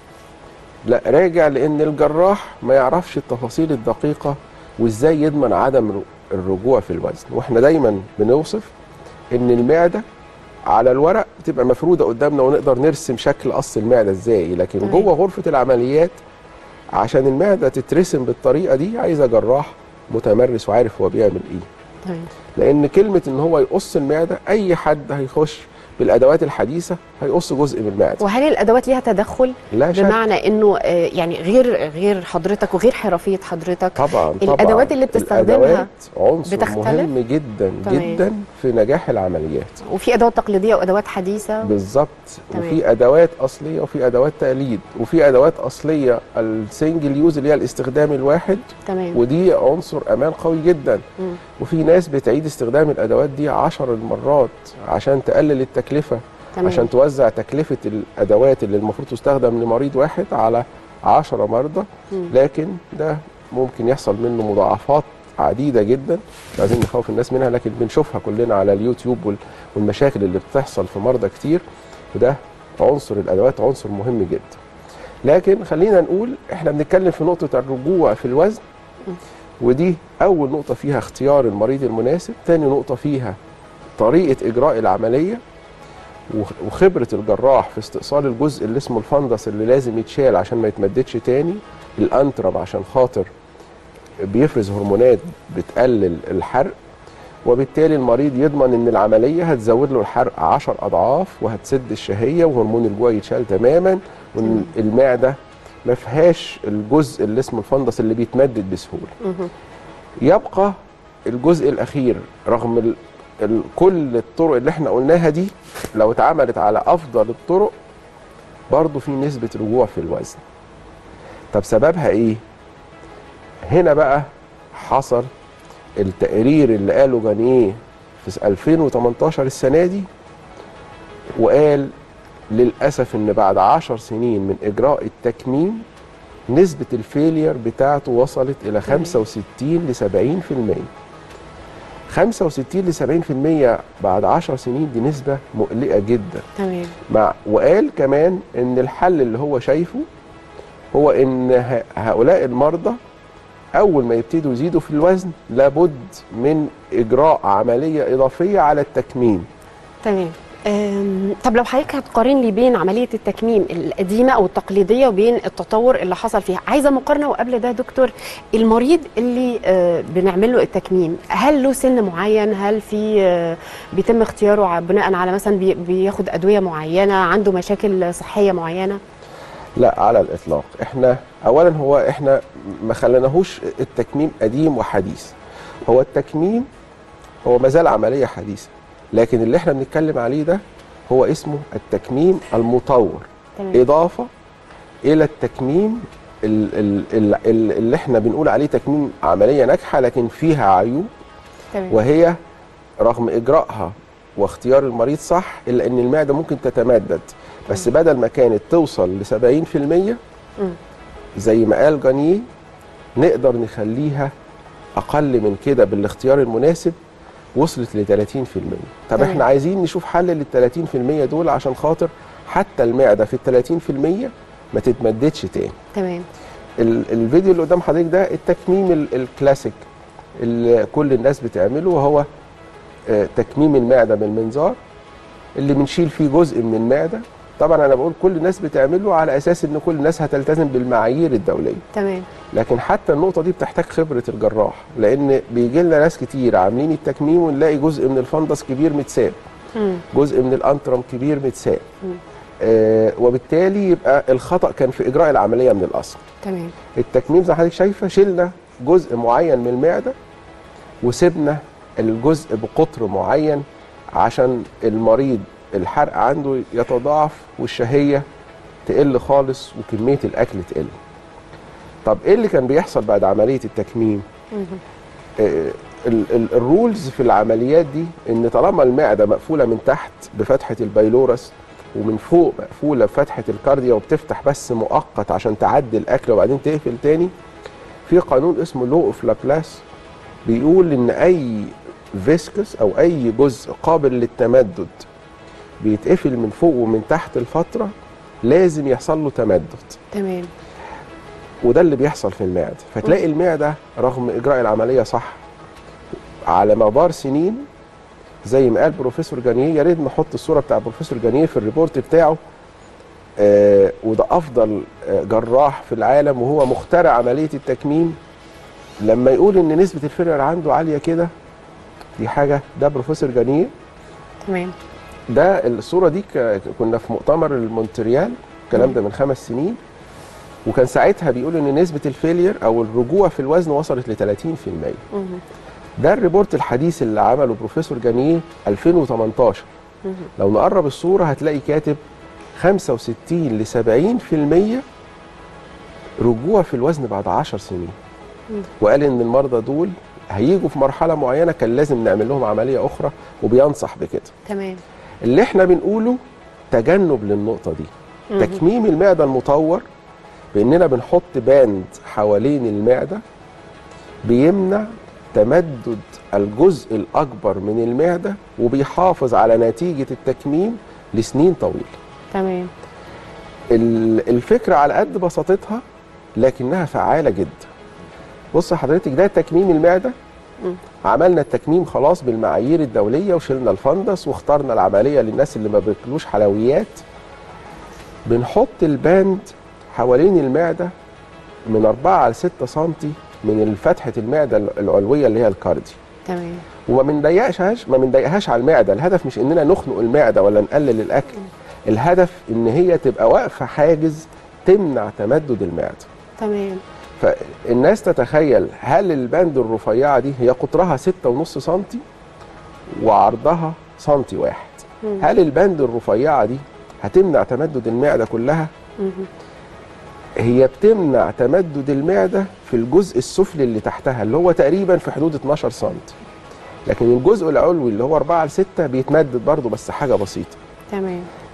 لا راجع لأن الجراح ما يعرفش التفاصيل الدقيقة وإزاي يضمن عدم ر- الرجوع في الوزن وإحنا دايما بنوصف إن المعدة على الورق بتبقى مفرودة قدامنا ونقدر نرسم شكل قص المعدة إزاي لكن تمام. جوه غرفة العمليات عشان المعدة تترسم بالطريقة دي عايزة جراح متمرس وعارف هو بيعمل ايه تمام لان كلمة ان هو يقص المعدة اي حد هيخش بالادوات الحديثة هيقص جزء من المعدة وهل الادوات ليها تدخل لا شك بمعنى انه آه، يعني غير غير حضرتك وغير حرفيه حضرتك طبعا طبعا الأدوات اللي بتستخدمها الأدوات عنصر بتختلف؟ مهم جدا تمام. جدا في نجاح العمليات وفي ادوات تقليديه وادوات حديثه بالظبط تمام. وفي ادوات اصليه وفي ادوات تقليد وفي ادوات اصليه السنجل يوز اللي هي الاستخدام الواحد تمام ودي عنصر امان قوي جدا مم. وفي ناس بتعيد استخدام الادوات دي عشر المرات عشان تقلل التكلفه تمام. عشان توزع تكلفه الادوات اللي المفروض تستخدم لمريض واحد على عشرة مرضى مم. لكن ده ممكن يحصل منه مضاعفات عديده جدا مش عايزين نخوف الناس منها لكن بنشوفها كلنا على اليوتيوب وال- والمشاكل اللي بتحصل في مرضى كتير وده عنصر الادوات عنصر مهم جدا لكن خلينا نقول احنا بنتكلم في نقطه الرجوع في الوزن ودي اول نقطه فيها اختيار المريض المناسب تاني نقطه فيها طريقه اجراء العمليه وخ- وخبره الجراح في استئصال الجزء اللي اسمه الفندس اللي لازم يتشال عشان ما يتمددش تاني الانترم عشان خاطر بيفرز هرمونات بتقلل الحرق وبالتالي المريض يضمن ان العمليه هتزود له الحرق 10 اضعاف وهتسد الشهيه وهرمون الجوع يتشال تماما وان المعده ما فيهاش الجزء اللي اسمه الفندس اللي بيتمدد بسهوله مهم. يبقى الجزء الاخير رغم ال... ال... كل الطرق اللي احنا قلناها دي لو اتعملت على افضل الطرق برضه في نسبه رجوع في الوزن طب سببها ايه هنا بقى حصل التقرير اللي قاله جانيه في 2018 السنه دي وقال للاسف ان بعد عشر سنين من اجراء التكميم نسبه الفيلير بتاعته وصلت الى 65 ل 70% 65 ل 70% بعد 10 سنين دي نسبه مقلقه جدا تمام مع وقال كمان ان الحل اللي هو شايفه هو ان ه- هؤلاء المرضى اول ما يبتدوا يزيدوا في الوزن لابد من اجراء عمليه اضافيه على التكميم تمام أم، طب لو حضرتك هتقارن لي بين عمليه التكميم القديمه او التقليديه وبين التطور اللي حصل فيها عايزه مقارنه وقبل ده يا دكتور المريض اللي آه، بنعمل له التكميم هل له سن معين هل في آه، بيتم اختياره ع- بناء على مثلا بي- بياخد ادويه معينه عنده مشاكل صحيه معينه لا على الاطلاق احنا اولا هو احنا ما خليناهوش التكميم قديم وحديث هو التكميم هو ما زال عمليه حديثه لكن اللي احنا بنتكلم عليه ده هو اسمه التكميم المطور تمام اضافه الى التكميم ال- ال- ال- ال- اللي احنا بنقول عليه تكميم عمليه ناجحه لكن فيها عيوب تمام وهي رغم اجرائها واختيار المريض صح الا ان المعده ممكن تتمدد بس بدل ما كانت توصل ل 70% مم. زي ما قال جانيه نقدر نخليها اقل من كده بالاختيار المناسب وصلت ل 30% طب تمام. احنا عايزين نشوف حل لل 30% دول عشان خاطر حتى المعده في ال 30% ما تتمددش تاني تمام ال- الفيديو اللي قدام حضرتك ده التكميم ال- الكلاسيك اللي كل الناس بتعمله وهو آه، تكميم المعده بالمنظار اللي بنشيل فيه جزء من المعده طبعا انا بقول كل الناس بتعمله على اساس ان كل الناس هتلتزم بالمعايير الدوليه تمام لكن حتى النقطه دي بتحتاج خبره الجراح لان بيجي لنا ناس كتير عاملين التكميم ونلاقي جزء من الفندس كبير متساب مم. جزء من الانترم كبير متساب مم. آه وبالتالي يبقى الخطا كان في اجراء العمليه من الاصل تمام التكميم زي ما حضرتك شايفه شلنا جزء معين من المعده وسبنا الجزء بقطر معين عشان المريض الحرق عنده يتضاعف والشهيه تقل خالص وكميه الاكل تقل. طب ايه اللي كان بيحصل بعد عمليه التكميم؟ مم. آه، ال- ال- الرولز في العمليات دي ان طالما المعده مقفوله من تحت بفتحه البايلورس ومن فوق مقفوله بفتحه الكارديا وبتفتح بس مؤقت عشان تعدي الاكل وبعدين تقفل تاني في قانون اسمه لو اوف لابلاس بيقول ان اي فيسكس او اي جزء قابل للتمدد بيتقفل من فوق ومن تحت الفتره لازم يحصل له تمدد تمام وده اللي بيحصل في المعده فتلاقي المعده رغم اجراء العمليه صح على مدار سنين زي ما قال بروفيسور جانيه يا ريت نحط الصوره بتاع بروفيسور جانيه في الريبورت بتاعه آه وده افضل آه جراح في العالم وهو مخترع عمليه التكميم لما يقول ان نسبه الفيلر عنده عاليه كده دي حاجه ده بروفيسور جانيه تمام ده الصوره دي ك- كنا في مؤتمر المونتريال الكلام ده من خمس سنين وكان ساعتها بيقول ان نسبه الفيلير او الرجوع في الوزن وصلت ل 30% مم. ده الريبورت الحديث اللي عمله بروفيسور جانيه 2018 مم. لو نقرب الصوره هتلاقي كاتب 65 ل 70% رجوع في الوزن بعد 10 سنين مم. وقال ان المرضى دول هيجوا في مرحله معينه كان لازم نعمل لهم عمليه اخرى وبينصح بكده تمام اللي احنا بنقوله تجنب للنقطه دي مم. تكميم المعده المطور باننا بنحط باند حوالين المعده بيمنع تمدد الجزء الاكبر من المعده وبيحافظ على نتيجه التكميم لسنين طويله تمام ال- الفكره على قد بساطتها لكنها فعاله جدا بص حضرتك ده تكميم المعده مم. عملنا التكميم خلاص بالمعايير الدوليه وشلنا الفندس واخترنا العمليه للناس اللي ما بياكلوش حلويات بنحط الباند حوالين المعده من 4 ل 6 سم من فتحه المعده العلويه اللي هي الكاردي تمام وما بنضيقهاش ما بنضيقهاش على المعده الهدف مش اننا نخنق المعده ولا نقلل الاكل الهدف ان هي تبقى واقفه حاجز تمنع تمدد المعده تمام فالناس تتخيل هل الباند الرفيعه دي هي قطرها 6.5 سم وعرضها سنتي واحد مم. هل الباند الرفيعه دي هتمنع تمدد المعده كلها مم. هي بتمنع تمدد المعده في الجزء السفلي اللي تحتها اللي هو تقريبا في حدود 12 سم لكن الجزء العلوي اللي هو 4 ل 6 بيتمدد برضه بس حاجه بسيطه تمام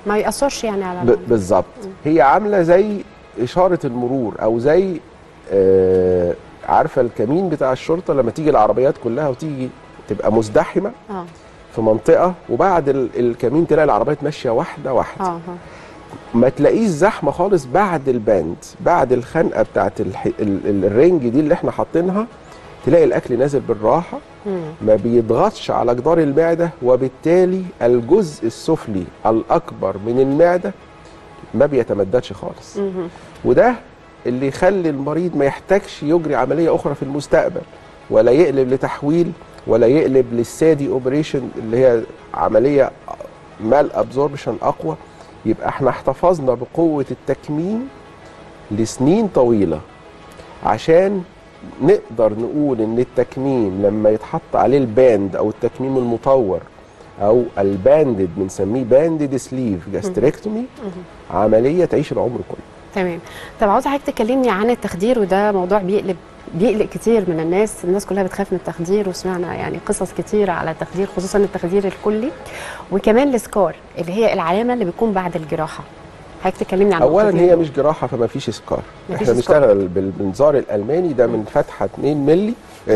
ما ياثرش يعني على ب- العمل. بالظبط هي عامله زي اشاره المرور او زي آه عارفه الكمين بتاع الشرطه لما تيجي العربيات كلها وتيجي تبقى مزدحمه اه في منطقه وبعد ال- الكمين تلاقي العربيات ماشيه واحده واحده اه آه. ما تلاقيش زحمه خالص بعد الباند بعد الخنقه بتاعت الح... ال... ال- الرنج دي اللي احنا حاطينها تلاقي الاكل نازل بالراحه مم. ما بيضغطش على جدار المعده وبالتالي الجزء السفلي الاكبر من المعده ما بيتمددش خالص مهم. وده اللي يخلي المريض ما يحتاجش يجري عمليه اخرى في المستقبل ولا يقلب لتحويل ولا يقلب للسادي اوبريشن اللي هي عمليه مال ابزوربشن اقوى يبقى احنا احتفظنا بقوه التكميم لسنين طويله عشان نقدر نقول ان التكميم لما يتحط عليه الباند او التكميم المطور او الباندد بنسميه باندد سليف جاستريكتومي عمليه تعيش العمر كله تمام طب عاوزه حضرتك تكلمني عن التخدير وده موضوع بيقلب بيقلق كتير من الناس الناس كلها بتخاف من التخدير وسمعنا يعني قصص كتير على التخدير خصوصا التخدير الكلي وكمان السكار اللي هي العلامه اللي بتكون بعد الجراحه حضرتك تكلمني عن اولا النقطة دي. هي مش جراحه فما فيش سكار مفيش احنا سكار. بنشتغل بالمنظار الالماني ده من فتحه 2 مللي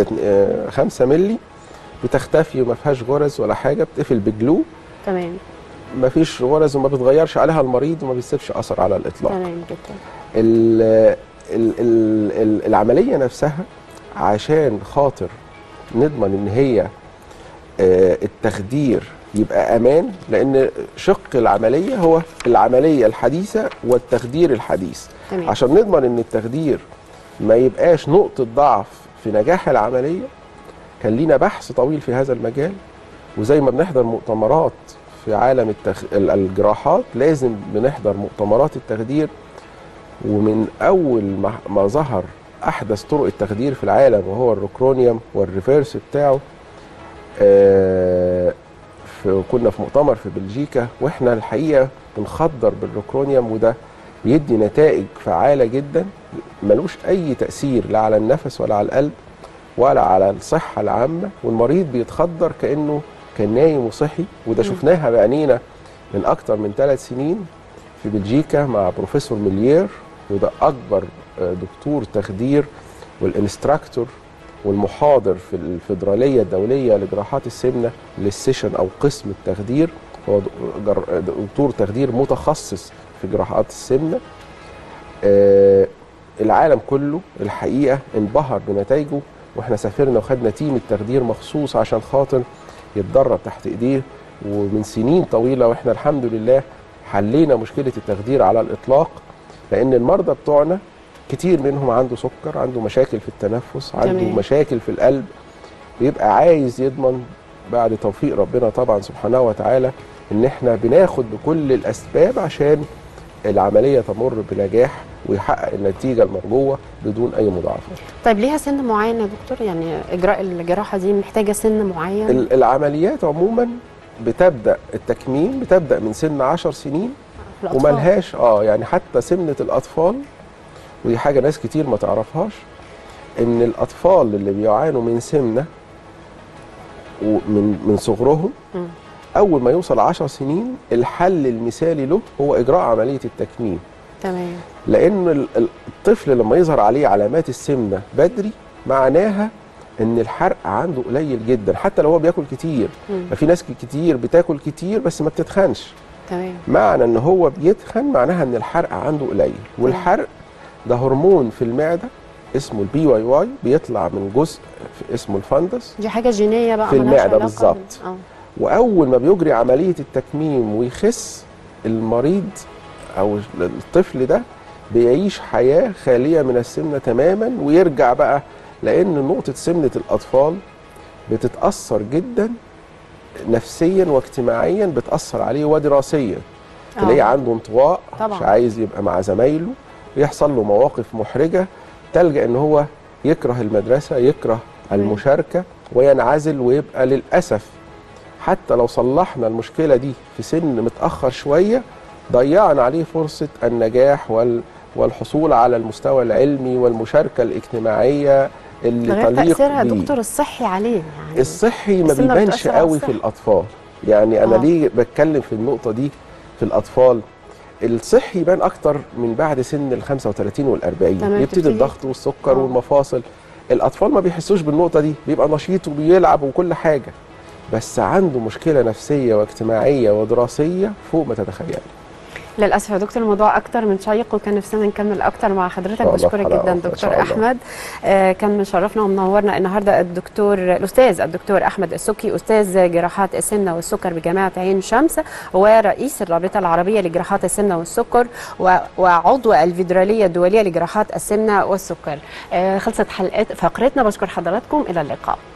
5 مللي بتختفي وما فيهاش غرز ولا حاجه بتقفل بجلو تمام ما فيش غرز وما بتغيرش عليها المريض وما بيسيبش اثر على الاطلاق تمام جدا ال ال ال ال العمليه نفسها عشان خاطر نضمن ان هي آه، التخدير يبقى امان لان شق العمليه هو العمليه الحديثه والتخدير الحديث تمام عشان نضمن ان التخدير ما يبقاش نقطه ضعف في نجاح العمليه كان لينا بحث طويل في هذا المجال وزي ما بنحضر مؤتمرات في عالم التخ... ال- الجراحات لازم بنحضر مؤتمرات التخدير ومن اول ما, ما ظهر احدث طرق التخدير في العالم وهو الروكرونيوم والريفيرس بتاعه آه في كنا في مؤتمر في بلجيكا واحنا الحقيقه بنخدر بالروكرونيوم وده بيدي نتائج فعاله جدا ملوش اي تاثير لا على النفس ولا على القلب ولا على الصحه العامه والمريض بيتخدر كانه كان نايم وصحي وده شفناها بعينينا من اكتر من ثلاث سنين في بلجيكا مع بروفيسور ميليير وده اكبر آه، دكتور تخدير والانستراكتور والمحاضر في الفيدراليه الدوليه لجراحات السمنه للسيشن او قسم التخدير هو د- جر- دكتور تخدير متخصص في جراحات السمنه آه، العالم كله الحقيقه انبهر بنتائجه واحنا سافرنا وخدنا تيم التخدير مخصوص عشان خاطر يتدرب تحت ايديه ومن سنين طويله واحنا الحمد لله حلينا مشكله التخدير على الاطلاق لان المرضى بتوعنا كتير منهم عنده سكر عنده مشاكل في التنفس عنده تمام. مشاكل في القلب بيبقى عايز يضمن بعد توفيق ربنا طبعا سبحانه وتعالى ان احنا بناخد بكل الاسباب عشان العمليه تمر بنجاح ويحقق النتيجه المرجوه بدون اي مضاعفات. طيب ليها سن معين يا دكتور يعني اجراء الجراحه دي محتاجه سن معين ال- العمليات عموما بتبدا التكميم بتبدا من سن 10 سنين في الأطفال؟ وملهاش اه يعني حتى سمنه الاطفال ودي حاجه ناس كتير ما تعرفهاش ان الاطفال اللي بيعانوا من سمنه ومن من صغرهم مم. اول ما يوصل 10 سنين الحل المثالي له هو اجراء عمليه التكميم تمام لان ال- ال- الطفل لما يظهر عليه علامات السمنه بدري معناها ان الحرق عنده قليل جدا حتى لو هو بياكل كتير مم. ففي ناس كتير بتاكل كتير بس ما بتتخنش تمام معنى ان هو بيتخن معناها ان الحرق عنده قليل والحرق ده هرمون في المعده اسمه البي واي واي بيطلع من جزء في اسمه الفندس دي حاجه جينيه بقى في ملهاش المعدة علاقة بالظبط. بال- اه واول ما بيجري عمليه التكميم ويخس المريض او الطفل ده بيعيش حياه خاليه من السمنه تماما ويرجع بقى لان نقطه سمنه الاطفال بتتاثر جدا نفسيا واجتماعيا بتاثر عليه ودراسيا تلاقيه آه. عنده انطواء طبعاً. مش عايز يبقى مع زمايله يحصل له مواقف محرجه تلجا ان هو يكره المدرسه يكره المشاركه وينعزل ويبقى للاسف حتى لو صلحنا المشكله دي في سن متاخر شويه ضيعنا عليه فرصه النجاح وال والحصول على المستوى العلمي والمشاركه الاجتماعيه اللي ده غير تليق تاثيرها يا بيه. دكتور الصحي عليه يعني الصحي ما السمنة بيبانش بتأثر على قوي في الصحة. الاطفال يعني انا آه. ليه بتكلم في النقطه دي في الاطفال الصحي يبان اكتر من بعد سن ال 35 وال 40 تمام، يبتدي تبتدي- الضغط والسكر آه. والمفاصل الاطفال ما بيحسوش بالنقطه دي بيبقى نشيط وبيلعب وكل حاجه بس عنده مشكله نفسيه واجتماعيه ودراسيه فوق ما تتخيل للاسف يا دكتور الموضوع اكتر من شيق وكان نفسنا نكمل اكتر مع حضرتك شاء الله بشكرك في حلقة جدا أخرى إن دكتور شاء الله. احمد آه كان مشرفنا ومنورنا النهارده الدكتور الاستاذ الدكتور احمد السكي استاذ جراحات السمنه والسكر بجامعه عين شمس ورئيس الرابطه العربيه لجراحات السمنه والسكر و- وعضو الفيدراليه الدوليه لجراحات السمنه والسكر آه خلصت حلقات فقرتنا بشكر حضراتكم الى اللقاء